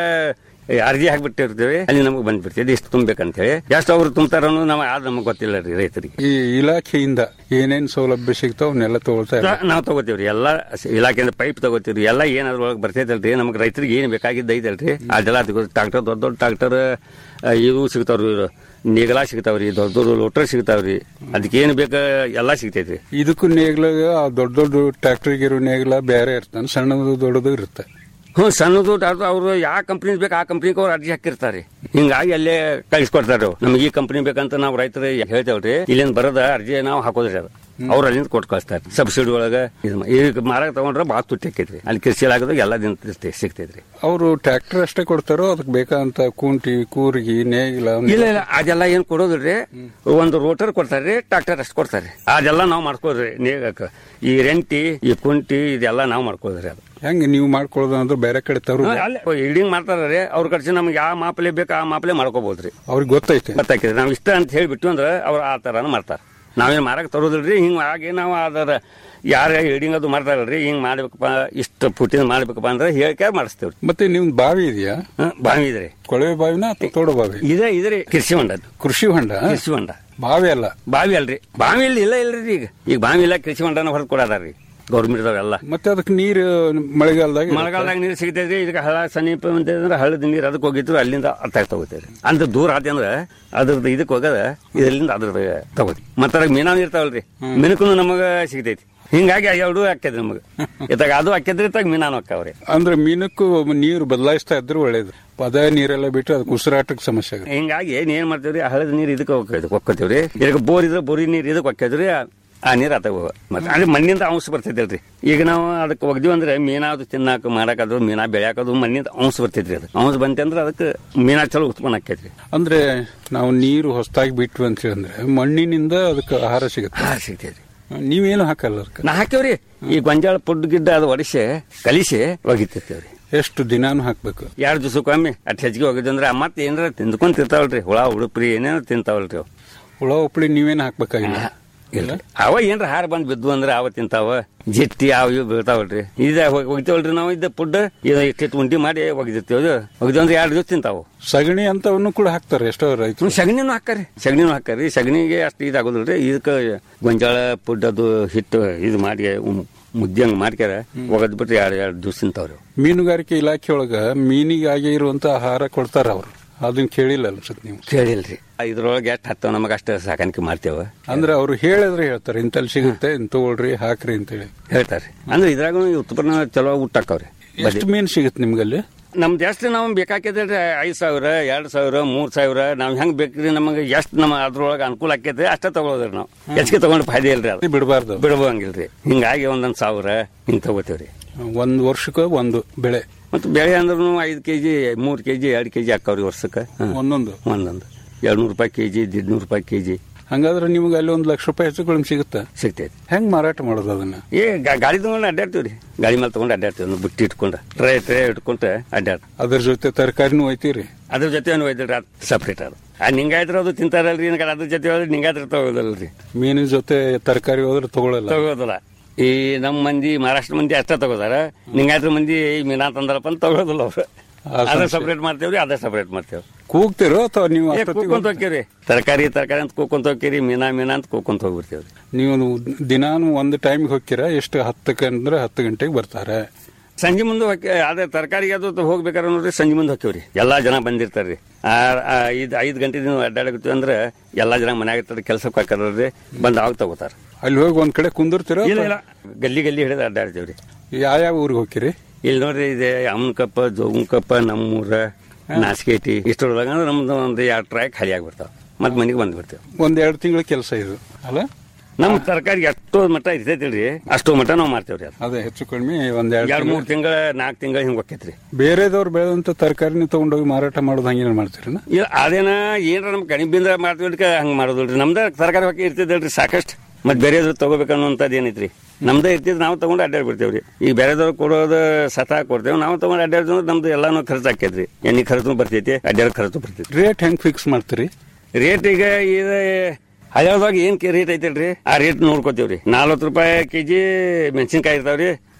ಅರ್ಜಿ ಹಾಕ್ಬಿಟ್ಟಿರ್ತೀವಿ ಅಲ್ಲಿ ನಮಗೆ ಬಂದ್ಬಿಡ್ತೀವಿ ಇಷ್ಟು ತುಂಬೇಕಂತ ಹೇಳಿ ಎಷ್ಟು ಅವ್ರು ತುಂಬ್ತಾರ ಅನ್ನೋದು ನಾವು ಅದು ನಮಗೆ ಗೊತ್ತಿಲ್ಲ ರೀ ರೈತರಿಗೆ ಈ ಇಲಾಖೆಯಿಂದ ಏನೇನ್ ಸೌಲಭ್ಯ ಸಿಗ್ತಾವ ಅವನ್ನೆಲ್ಲ ತಗೊಳ್ತಾ ಇದ್ದಾರೆ. ನಾವು ತಗೋತೀವ್ರಿ ಎಲ್ಲ ಇಲಾಖೆಯಿಂದ ಪೈಪ್ ತಗೋತೀವ್ರಿ ಎಲ್ಲ ಏನಾದ್ರ ಒಳಗೆ ಬರ್ತೈತಲ್ರಿ ನಮ್ಗೆ ರೈತರಿಗೆ ಏನು ಬೇಕಾಗಿದ್ದು ಐತಲ್ರಿ ಅದೆಲ್ಲ ಟ್ರಾಕ್ಟರ್ ದೊಡ್ಡ ದೊಡ್ಡ ಟ್ರಾಕ್ಟರ್ ಇವು ಸಿಗ್ತಾವ್ರಿ ಇವ್ರು. ನೇಗಲ ಸಿಗ್ತಾವ್ರಿ ದೊಡ್ಡ ದೊಡ್ಡ ಲೋಟರ್ ಸಿಗ್ತಾವ್ರಿ ಅದಕ್ಕೆ ಏನು ಬೇಕು ಎಲ್ಲ ಸಿಗ್ತೈತ್ರಿ ಇದಕ್ಕೂ ನೇಗ್ಲ ಆ ದೊಡ್ಡ ದೊಡ್ಡ ಟ್ರ್ಯಾಕ್ಟರ್ಗೆ ಇರೋ ನೇಗ್ಲ ಬೇರೆ ಇರ್ತಾನೆ ಸಣ್ಣದು ದೊಡ್ಡದು ಇರುತ್ತೆ ಹ್ಞೂ ಸಣ್ಣದು ದೊಡ್ಡದು ಅವರು ಯಾವ ಕಂಪ್ನಿ ಬೇಕು ಆ ಕಂಪ್ನಿಗೆ ಅವ್ರು ಅರ್ಜಿ ಹಾಕಿರ್ತಾರೆ ಹಿಂಗಾಗಿ ಅಲ್ಲೇ ಕಳಿಸ್ಕೊಡ್ತಾರೆ ಅವ್ರು. ನಮಗೆ ಈ ಕಂಪ್ನಿ ಬೇಕಂತ ನಾವು ರೈತರು ಹೇಳ್ತೇವ್ರಿ ಇಲ್ಲಿಂದ ಬರೋದ ಅರ್ಜಿ ನಾವು ಹಾಕೋದ್ರಿ ಅದು ಅವ್ರು ಅಲ್ಲಿಂದ ಕೊಟ್ಟು ಕಳಿಸ್ತಾರೆ ಸಬ್ಸಿಡಿ ಒಳಗೆ ಇದು ಮಾ- ಈಗ ಮಾರಾಕ ತಗೊಂಡ್ರೆ ಭಾಳ ತುಟ್ಟಿ ಆಕೈತ್ರಿ ಅಲ್ಲಿ ಕೃಷಿ ಆಗೋದಾಗ ಎಲ್ಲ ದಿನ ಸಿಗ್ತೈತ್ರಿ ಅವರು ಟ್ರ್ಯಾಕ್ಟರ್ ಅಷ್ಟೇ ಕೊಡ್ತಾರೋ ಅದಕ್ಕೆ ಬೇಕಾದಂತ ಕುಂಟಿ ಕೂರ್ಗಿ ನೇಗಿಲ ಅವ್ನ- ಇಲ್ಲ ಇಲ್ಲ ಅದೆಲ್ಲ ಏನ್ ಕೊಡೋದಿಲ್ರಿ ಒಂದು ರೋಟರ್ ಕೊಡ್ತಾರ್ರಿ ಟ್ರಾಕ್ಟರ್ ಅಷ್ಟು ಕೊಡ್ತಾರೆ ಅದೆಲ್ಲ ನಾವು ಮಾಡ್ಕೋದ್ರಿ ನೇಗಕ್ಕ ಈ ರೆಂಟಿ ಈ ಕುಂಟಿ ಇದೆಲ್ಲ ನಾವು ಮಾಡ್ಕೋದ್ರಿ ಅದು ಹೆಂಗೆ ನೀವು ಮಾಡ್ಕೊಳ್ಳೋದು ಅಂದ್ರೆ ಬೇರೆ ಕಡೆ ತರು ಅಲ್ಲೇ ಇಲ್ಡಿಂಗ್ ಮಾಡ್ತಾರ್ರಿ ಅವ್ರ ಕಡೆ ನಮ್ಗೆ ಯಾವ ಮಾಪಲೆ ಬೇಕು ಆ ಮಾಪಲೆ ಮಾಡ್ಕೋಬಹುದ್ರಿ ಅವ್ರಿಗೆ ಗೊತ್ತೈತೆ ಗೊತ್ತಾಕಿದ್ರಿ ನಾವು ಇಷ್ಟ ಅಂತ ಹೇಳ್ಬಿಟ್ಟು ಅಂದ್ರೆ ಅವ್ರು ಆ ತರಾನ ಮಾಡ್ತಾರೆ ನಾವೇನು ಮಾರಕ್ ತರೋದಿಲ್ರಿ ಹಿಂಗಾಗಿ ನಾವು ಅದರ ಯಾರ ಇಲ್ಡಿಂಗ್ ಅದು ಮಾಡ್ತಾರಲ್ರಿ ಹಿಂಗ್ ಮಾಡ್ಬೇಕಪ್ಪ ಇಷ್ಟು ಪುಟ್ಟಿನ ಮಾಡ್ಬೇಕಪ್ಪ ಅಂದ್ರೆ ಹೇಳಿಕೆ ಮಾಡಿಸ್ತೇವ್ರಿ ಮತ್ತೆ ನಿಮ್ದು ಬಾವಿ ಇದೆಯಾ ಹ್ಮ್, ಬಾವಿ ಇದ್ರಿ ಕೊಳವೆ ಬಾವಿನ ಅಥವಾ ತೋಡ ಬಾವಿ ಇದೇ ಇದ್ರಿ ಕೃಷಿ ಹೊಂಡ ಅದು. ಕೃಷಿ ಹೊಂಡ ಕೃಷಿ ಹೊಂಡ ಬಾವಿ ಅಲ್ಲ ಬಾವಿ ಅಲ್ರಿ ಬಾವಿ ಇಲ್ಲಿ ಇಲ್ಲ ಇಲ್ರಿ ಈಗ ಈಗ ಬಾವಿ ಇಲ್ಲ ಕೃಷಿ ಹೊಂಡನ ಹೊರತು ಕೊಡದಾರ್ರಿ ಗೌರ್ಮೆಂಟ್ ಎಲ್ಲ ಮತ್ತೆ ಅದಕ್ಕೆ ನೀರು ಮಳೆಗಾಲದಾಗ ಇರುತ್ತೆ. ಮಳೆಗಾಲದಾಗ ನೀರು ಸಿಗ್ತೈತ್ರಿ ಇದಕ್ಕೆ ಹಳ ಸಮೀಪ ಅಂತಂದ್ರೆ ಹಳ್ಳದ ನೀರು ಅದಕ್ಕೆ ಹೋಗಿತ್ತು ಅಲ್ಲಿಂದ ಅತ್ತಾಗ ತಗೋತೀರಿ ಅಂತ ದೂರ ಆತ ಅಂದ್ರೆ ಅದ್ರದ್ದು ಇದಕ್ಕೆ ಹೋಗದ ಇದರಿಂದ ಅದ್ರದ್ದು ತಗೋತಿ ಮತ್ತೆ ಅದ್ರಾಗ ಮೀನಾ ಇರ್ತಾವಲ್ರಿ ಮಿನಕೂ ನಮಗ ಸಿಗ್ತೈತಿ ಹಿಂಗಾಗಿ ಎರಡು ಹಾಕ್ಯದ್ರಿ ನಮಗ ಇತ್ತಾಗ ಅದು ಹಾಕ್ಯದ್ರಿ ಇತ್ತಾಗ ಮೀನಾನು ಹಾಕ್ತಾವ್ರಿ ಅಂದ್ರೆ ಮೀನಕ್ಕೂ ನೀರು ಬದಲಾಯಿಸ್ತಾ ಇದ್ರೆ ಒಳ್ಳೇದು ಪದ ನೀರೆಲ್ಲ ಬಿಟ್ಟು ಅದಕ್ಕೆ ಉಸಿರಾಟಕ್ಕೆ ಸಮಸ್ಯೆ ಆಗುತ್ತೆ ಹಿಂಗಾಗಿ ಏನ್ ಏನ್ ಮಾಡ್ತೇವ್ರಿ ಹಳದ ನೀರು ಇದಕ್ಕೆ ಹೋಗ್ತೈತಿ ಹೊಕ್ಕತ್ತೀವ್ರಿ ಇದಕ್ಕೆ ಬೋರ್ ಇದ್ರೆ ಬೋರಿ ನೀರು ಇದಕ್ಕೆ ಹೊಕ್ಕದ್ರಿ ಆ ನೀರು ಆತ ಮತ್ತೆ ಅಂದ್ರೆ ಮಣ್ಣಿಂದ ಅಂಶ ಬರ್ತೈತಲ್ರಿ ಈಗ ನಾವು ಅದಕ್ಕೆ ಒಗ್ದಿವಿ ಅಂದ್ರೆ ಮೀನಾದು ತಿನ್ನಾಕ ಮಾಡಾಕದು ಮೀನಾ ಬೆಳ್ಯಾಕದು ಮಣ್ಣಿಂದ ಅಂಶ ಬರ್ತೈತ್ರಿ ಅದು ಅಂಶ ಬಂತಂದ್ರೆ ಅದಕ್ಕೆ ಮೀನಾ ಚಲೋ ಉತ್ಪನ್ನ ಆಕೈತ್ರಿ ಅಂದ್ರೆ ನಾವು ನೀರು ಹೊಸದಾಗಿ ಬಿಟ್ವಿ ಅಂತ ಹೇಳಿದ್ರೆ ಮಣ್ಣಿನಿಂದ ಅದಕ್ಕೆ ಆಹಾರ ಸಿಗುತ್ತೆ ಆಹಾರ ಸಿಗ್ತೈತ್ರಿ ನೀವೇನು ಹಾಕಲ್ಲ ಅದಕ್ಕೆ ನಾ ಹಾಕ್ಯವ್ರಿ ಈ ಗೊಂಜಾಳ ಪುಡ್ ಗಿಡ್ಡ ಅದು ಒಡಿಸಿ ಕಲಿಸಿ ಒಗಿತಿರ್ತೇವ್ರಿ ಎಷ್ಟು ದಿನಾನು ಹಾಕ್ಬೇಕು ಎರಡು ದಿವಸಕ್ಕೊಮ್ಮೆ ಅಟ್ ಹೆಚ್ಚಿಗೆ ಹೋಗಿದ್ದಂದ್ರೆ ಮತ್ತೆ ಏನಾರ ತಿಂದ್ಕೊಂಡ್ ತಿಂತಾವಲ್ರಿ ಹುಳ ಉಡುಪ್ರಿ ಏನೇನೋ ತಿಂತಾವಲ್ರಿ ಅವು ಹುಳ ಉಪ್ಪಳಿ ನೀವೇನು ಹಾಕ್ಬೇಕಾಗಿಲ್ಲ ಇಲ್ಲ ಅವ ಏನ್ರ ಹಾರ ಬಂದ್ ಬಿದ್ವು ಅಂದ್ರೆ ಅವ ತಿಂತಾವ ಜಟ್ಟಿ ಅವ ಇವು ಬೀಳ್ತಾವಲ್ರಿ ಇದ ಒಗಿತೇವಲ್ರಿ ನಾವು ಇದ್ದ ಪುಡ್ ಇದು ಇಷ್ಟಿಟ್ಟು ಉಂಟಿ ಮಾಡಿ ಒಗಿದಿರ್ತೇವೆ ಒಗಿದಂದ್ರೆ ಎರಡು ದಿವಸ ತಿಂತಾವು ಸಗಣಿ ಅಂತವನ್ನು ಕೂಡ ಹಾಕ್ತಾರೆ ಎಷ್ಟೋ ರೈತರು ಹ್ಮ್, ಸಗಣಿನೂ ಹಾಕ್ಕಾರಿ ಸಗಣಿನೂ ಹಾಕ್ಕಾರಿ ಸಗಣಿಗೆ ಅಷ್ಟು ಇದಾಗೋದಿಲ್ರಿ ಇದಕ್ಕೆ ಗೊಂಜಾಳ ಪುಡ್ ಅದು ಹಿಟ್ಟು ಇದು ಮಾಡಿ ಉಮ್- ಮುದ್ದೆ ಹಂಗ್ ಮಾಡ್ಕ್ಯಾರ ಒಗದ್ ಬಿಟ್ಟು ಎರಡು ಎರಡು ದಿವಸ ತಿಂತಾವ್ರಿ ಅವು. ಮೀನುಗಾರಿಕೆ ಇಲಾಖೆ ಒಳಗ ಮೀನಿಗಾಗಿ ಇರುವಂತ ಆಹಾರ ಕೊಡ್ತಾರ ಅವ್ರು ಅದನ್ನ ಕೇಳಿಲ್ಲ ಅನ್ಸುತ್ತೆ ನೀವು ಕೇಳಿಲ್ರಿ ಇದ್ರೊಳಗೆ ಎಷ್ಟು ಹತ್ತವ ನಮಗೆ ಅಷ್ಟು ಸಾಕಾಣಿಕೆ ಮಾಡ್ತೇವ ಅಂದ್ರೆ ಅವ್ರು ಹೇಳಿದ್ರೆ ಹೇಳ್ತಾರೆ ಇಂತಲ್ಲಿ ಸಿಗುತ್ತೆ ಇಂತ ತಗೊಳ್ರಿ ಹಾಕ್ರಿ ಅಂತೇಳಿ ಹೇಳ್ತಾರೆ ಅಂದ್ರೆ ಇದ್ರಾಗ ಉತ್ಪನ್ನ ಚಲೋ ಊಟಕ್ಕವ್ರಿ ಎಷ್ಟು ಮೀನು ಸಿಗುತ್ತೆ ನಿಮ್ಗಲ್ಲಿ ನಮ್ದು ಎಷ್ಟು ನಾವು ಬೇಕಾಕಿದ್ರೆ ಐದು ಸಾವಿರ ಎರಡು ಸಾವಿರ ಮೂರ್ ಸಾವಿರ ನಾವು ಹೆಂಗ್ ಬೇಕ್ರಿ ನಮಗೆ ಎಷ್ಟು ನಮ್ಮ ಅದ್ರೊಳಗೆ ಅನುಕೂಲ ಆಕೈತೆ ಅಷ್ಟೇ ತಗೊಳೋದ್ರಿ ನಾವು ಹೆಚ್ಚಿಗೆ ತಗೊಂಡು ಫಾಯ್ದೆ ಇಲ್ರಿ ಅದು ಬಿಡಬಾರ್ದು ಬಿಡಬಂಗಿಲ್ರಿ ಹಿಂಗಾಗಿ ಒಂದೊಂದ್ ಸಾವಿರ ಹಿಂಗ್ ತಗೋತೀವ್ರಿ ಒಂದ್ ವರ್ಷಕ್ಕೆ ಒಂದು ಬೆಳೆ ಮತ್ತೆ ಬೆಳೆ ಅಂದ್ರೂ ಐದು ಕೆಜಿ ಮೂರ್ ಕೆಜಿ ಎರಡು ಕೆಜಿ ಹಾಕಾವ್ರಿ ವರ್ಷಕ್ಕೆ ಹ್ಮ್. ಒಂದೊಂದು ಒಂದೊಂದು ಎರಡು ನೂರು ರೂಪಾಯಿ ಕೆಜಿ ದಿಡ್ನೂರು ರೂಪಾಯಿ ಕೆಜಿ ಹಂಗಾದ್ರೆ ನಿಮ್ಗೆ ಅಲ್ಲಿ ಒಂದು ಲಕ್ಷ ರೂಪಾಯಿ ಹೆಚ್ಚು ಕಡಿಮೆ ಸಿಗುತ್ತೆ ಸಿಗ್ತೈತಿ ಹೆಂಗ್ ಮಾರಾಟ ಮಾಡೋದು ಅದನ್ನ ಏ ಗಾ- ಗಾಡಿ ತಗೊಂಡು ಅಡ್ಡಾಡ್ತೀವ್ರಿ ಗಾಡಿ ಮೇಲೆ ತಗೊಂಡು ಅಡ್ಡಾಡ್ತೀವಿ ಒಂದು ಬುಟ್ಟಿ ಇಟ್ಕೊಂಡು ಟ್ರೇ ಟ್ರೇ ಇಟ್ಕೊಂತ ಅಡ್ಡಾಡ್ ಅದ್ರ ಜೊತೆ ತರಕಾರಿನೂ ಒಯ್ತೀರಿ ಅದ್ರ ಜೊತೆ ಏನು ಒಯ್ದಿಲ್ರಿ ಅದು ಸಪ್ರೇಟ್ ಅದು ಆ ನಿಂಗಾಯ್ತ್ರ ಅದು ತಿಂತಾರಲ್ರಿ ಏನ್ ಅದ್ರ ಜೊತೆ ಹೋದ್ರೆ ನಿಂಗಾಯ್ತ್ರ ತಗೋದಲ್ರಿ ಮೀನಿನ ಜೊತೆ ತರಕಾರಿ ಹೋದ್ರೆ ತಗೊಳಲ್ಲ ತಗೋದಿಲ್ಲ ಈ ನಮ್ಮ ಮಂದಿ ಮಹಾರಾಷ್ಟ್ರ ಮಂದಿ ಅಷ್ಟೇ ತಗೋದಾರ ನಿಂಗಾಯ್ತ್ರ ಮಂದಿ ಈ ಮೀನಾ ತಂದಾರಪ್ಪ ಅಂತ ತಗೋದಿಲ್ಲ ಅವ್ರು ಆ ಅದ ಸಂಶಯ. ಸಪ್ರೇಟ್ ಮಾಡ್ತೇವ್ರಿ ಅದೇ ಸಪ್ರೇಟ್ ಮಾಡ್ತೇವೆ ಕೂಗ್ತಿರೋ ಅಥವಾ ನೀವು ಏ, ಅಷ್ಟೊತ್ತಿಗೆ ಕೂಕೊಂತ ಹೋಗ್ತೀವ್ರಿ ತರಕಾರಿ ತರಕಾರಿ ಅಂತ ಕೂಕೊಂತ ಹೋಗ್ತೀರಿ ಮೀನಾ ಮೀನಾ ಅಂತ ಕೂಕೊಂತ ಹೋಗ್ಬಿಡ್ತೇವ್ರಿ ನೀವು ದಿನಾನು ಒಂದು ಟೈಮ್ಗೆ ಹೋಗ್ತೀರಾ ಎಷ್ಟು ಹತ್ತಕ್ಕೆ ಅಂದ್ರೆ ಹತ್ತು ಗಂಟೆಗೆ ಬರ್ತಾರೆ ಸಂಜೆ ಮುಂದೆ ಹೋಗಿ ಅದೇ ತರಕಾರಿಗೆ ಅದು ಹೋಗ್ಬೇಕಾದ್ರೆ ನೋಡ್ರಿ ಸಂಜೆ ಮುಂದೆ ಹೋಗ್ತೀವ್ರಿ ಎಲ್ಲಾ ಜನ ಬಂದಿರ್ತಾರ್ರಿ ಆ ಆ ಐದ್ ಐದ್ ಗಂಟೆ ದಿನ ಅಡ್ಡಾಡಕತ್ತೀವಿ ಅಂದ್ರೆ ಎಲ್ಲಾ ಜನ ಮನ್ಯಾಗ ಇರ್ತಾರೆ ಕೆಲ್ಸಕ್ಕೆ ಹಾಕಾರ್ರಿ ಬಂದ್ ಆಗ ತಗೋತಾರ ಅಲ್ಲಿ ಹೋಗಿ ಒಂದ್ ಕಡೆ ಕುಂದಿರ್ತೀರಾ ಇಲ್ಲ ಇಲ್ಲ ಗಲ್ಲಿ ಗಲ್ಲಿ ಹಿಡಿದು ಅಡ್ಡಾಡ್ತೀವ್ರಿ ಯಾವ ಊರಿಗೆ ಹೋಗ್ತೀರಿ ಇಲ್ಲಿ ನೋಡ್ರಿ ಇದೆ ಅಮ್ಮನಕಪ್ಪ ಜೋಗನಕಪ್ಪ ನಮ್ಮೂರ ನಾಸ್ಕೇಟಿ ಇಷ್ಟರೊಳಗ ನಮ್ದು ಒಂದು ಎರಡು ಟ್ರಾಯ್ ಖಾಲಿ ಆಗ್ಬಿಡ್ತಾವ ಮತ್ತೆ ಮನೆಗೆ ಬಂದ್ಬಿಡ್ತೇವೆ ಒಂದ್ ಎರಡು ತಿಂಗಳ ಕೆಲಸ ಇದು ಅಲ್ಲ ನಮ್ಮ ತರಕಾರಿ ಎಷ್ಟೋ ಮಟ್ಟ ಇರ್ತೈತಿಲ್ರಿ ಅಷ್ಟೋ ಮಟ್ಟ ನಾವು ಮಾಡ್ತೇವ್ರಿ ಅದು ಅದೇ ಹೆಚ್ಚು ಕಡಿಮೆ ಒಂದ್ ಎರಡ್ ಎರಡು ಮೂರ್ ತಿಂಗಳ ನಾಲ್ಕು ತಿಂಗಳ ಹಿಂಗ್ ಹೋಗ್ತೈತ್ರಿ ಬೇರೆದವ್ರು ಬೆಳೆದಂತ ತರಕಾರಿನ ತಗೊಂಡೋಗಿ ಮಾರಾಟ ಮಾಡೋದು ಹಂಗೇನ ಮಾಡ್ತೀರನ ಇಲ್ಲ ಅದೇನ ಏನ್ರ ನಮ್ ಕಡಿಮೆ ಬಿಂದ್ರ ಮಾಡ್ತೀವಿ ಹಂಗ ಮಾಡೋದಿಲ್ರಿ ನಮ್ದ ತರಕಾರಿ ಹಾಕಿ ಇರ್ತಿದ್ದಲ್ರಿ ಸಾಕಷ್ಟು ಮತ್ ಬೇರೆದ್ರು ತಗೋಬೇಕನ್ನುವಂಥದ್ದು ಏನೈತ್ರಿ ನಮ್ದೇ ಇರ್ತಿದ್ ನಾವು ತಗೊಂಡು ಅಡ್ಡಾಡ್ ಬಿಡ್ತೇವ್ರಿ ಈಗ ಬೇರೆದವ್ರು ಕೊಡೋದು ಸತ ಕೊಡ್ತೇವೆ ನಾವು ತಗೊಂಡು ಅಡ್ಡಾಡಿದ್ರೆ ನಮ್ದು ಎಲ್ಲಾನು ಖರ್ಚು ಆಕೈತ್ರಿ ಎಣ್ಣೆ ಖರ್ಚು ಬರ್ತೈತಿ ಅಡ್ಡಾಡ ಖರ್ಚು ಬರ್ತೈತಿ ರೇಟ್ ಹೆಂಗ್ ಫಿಕ್ಸ್ ಮಾಡ್ತೀರಿ ರೇಟ್ ಈಗ ಇದು ಹಳ್ಯಾಳದಾಗ ಏನ್ ರೇಟ್ ಐತಲ್ರಿ ಆ ರೇಟ್ ನೋಡ್ಕೋತೀವ್ರಿ ನಲ್ವತ್ತು ರೂಪಾಯಿ ಕೆಜಿ ಮೆಣಸಿನ್ಕಾಯಿ ಇರ್ತಾವ್ರಿ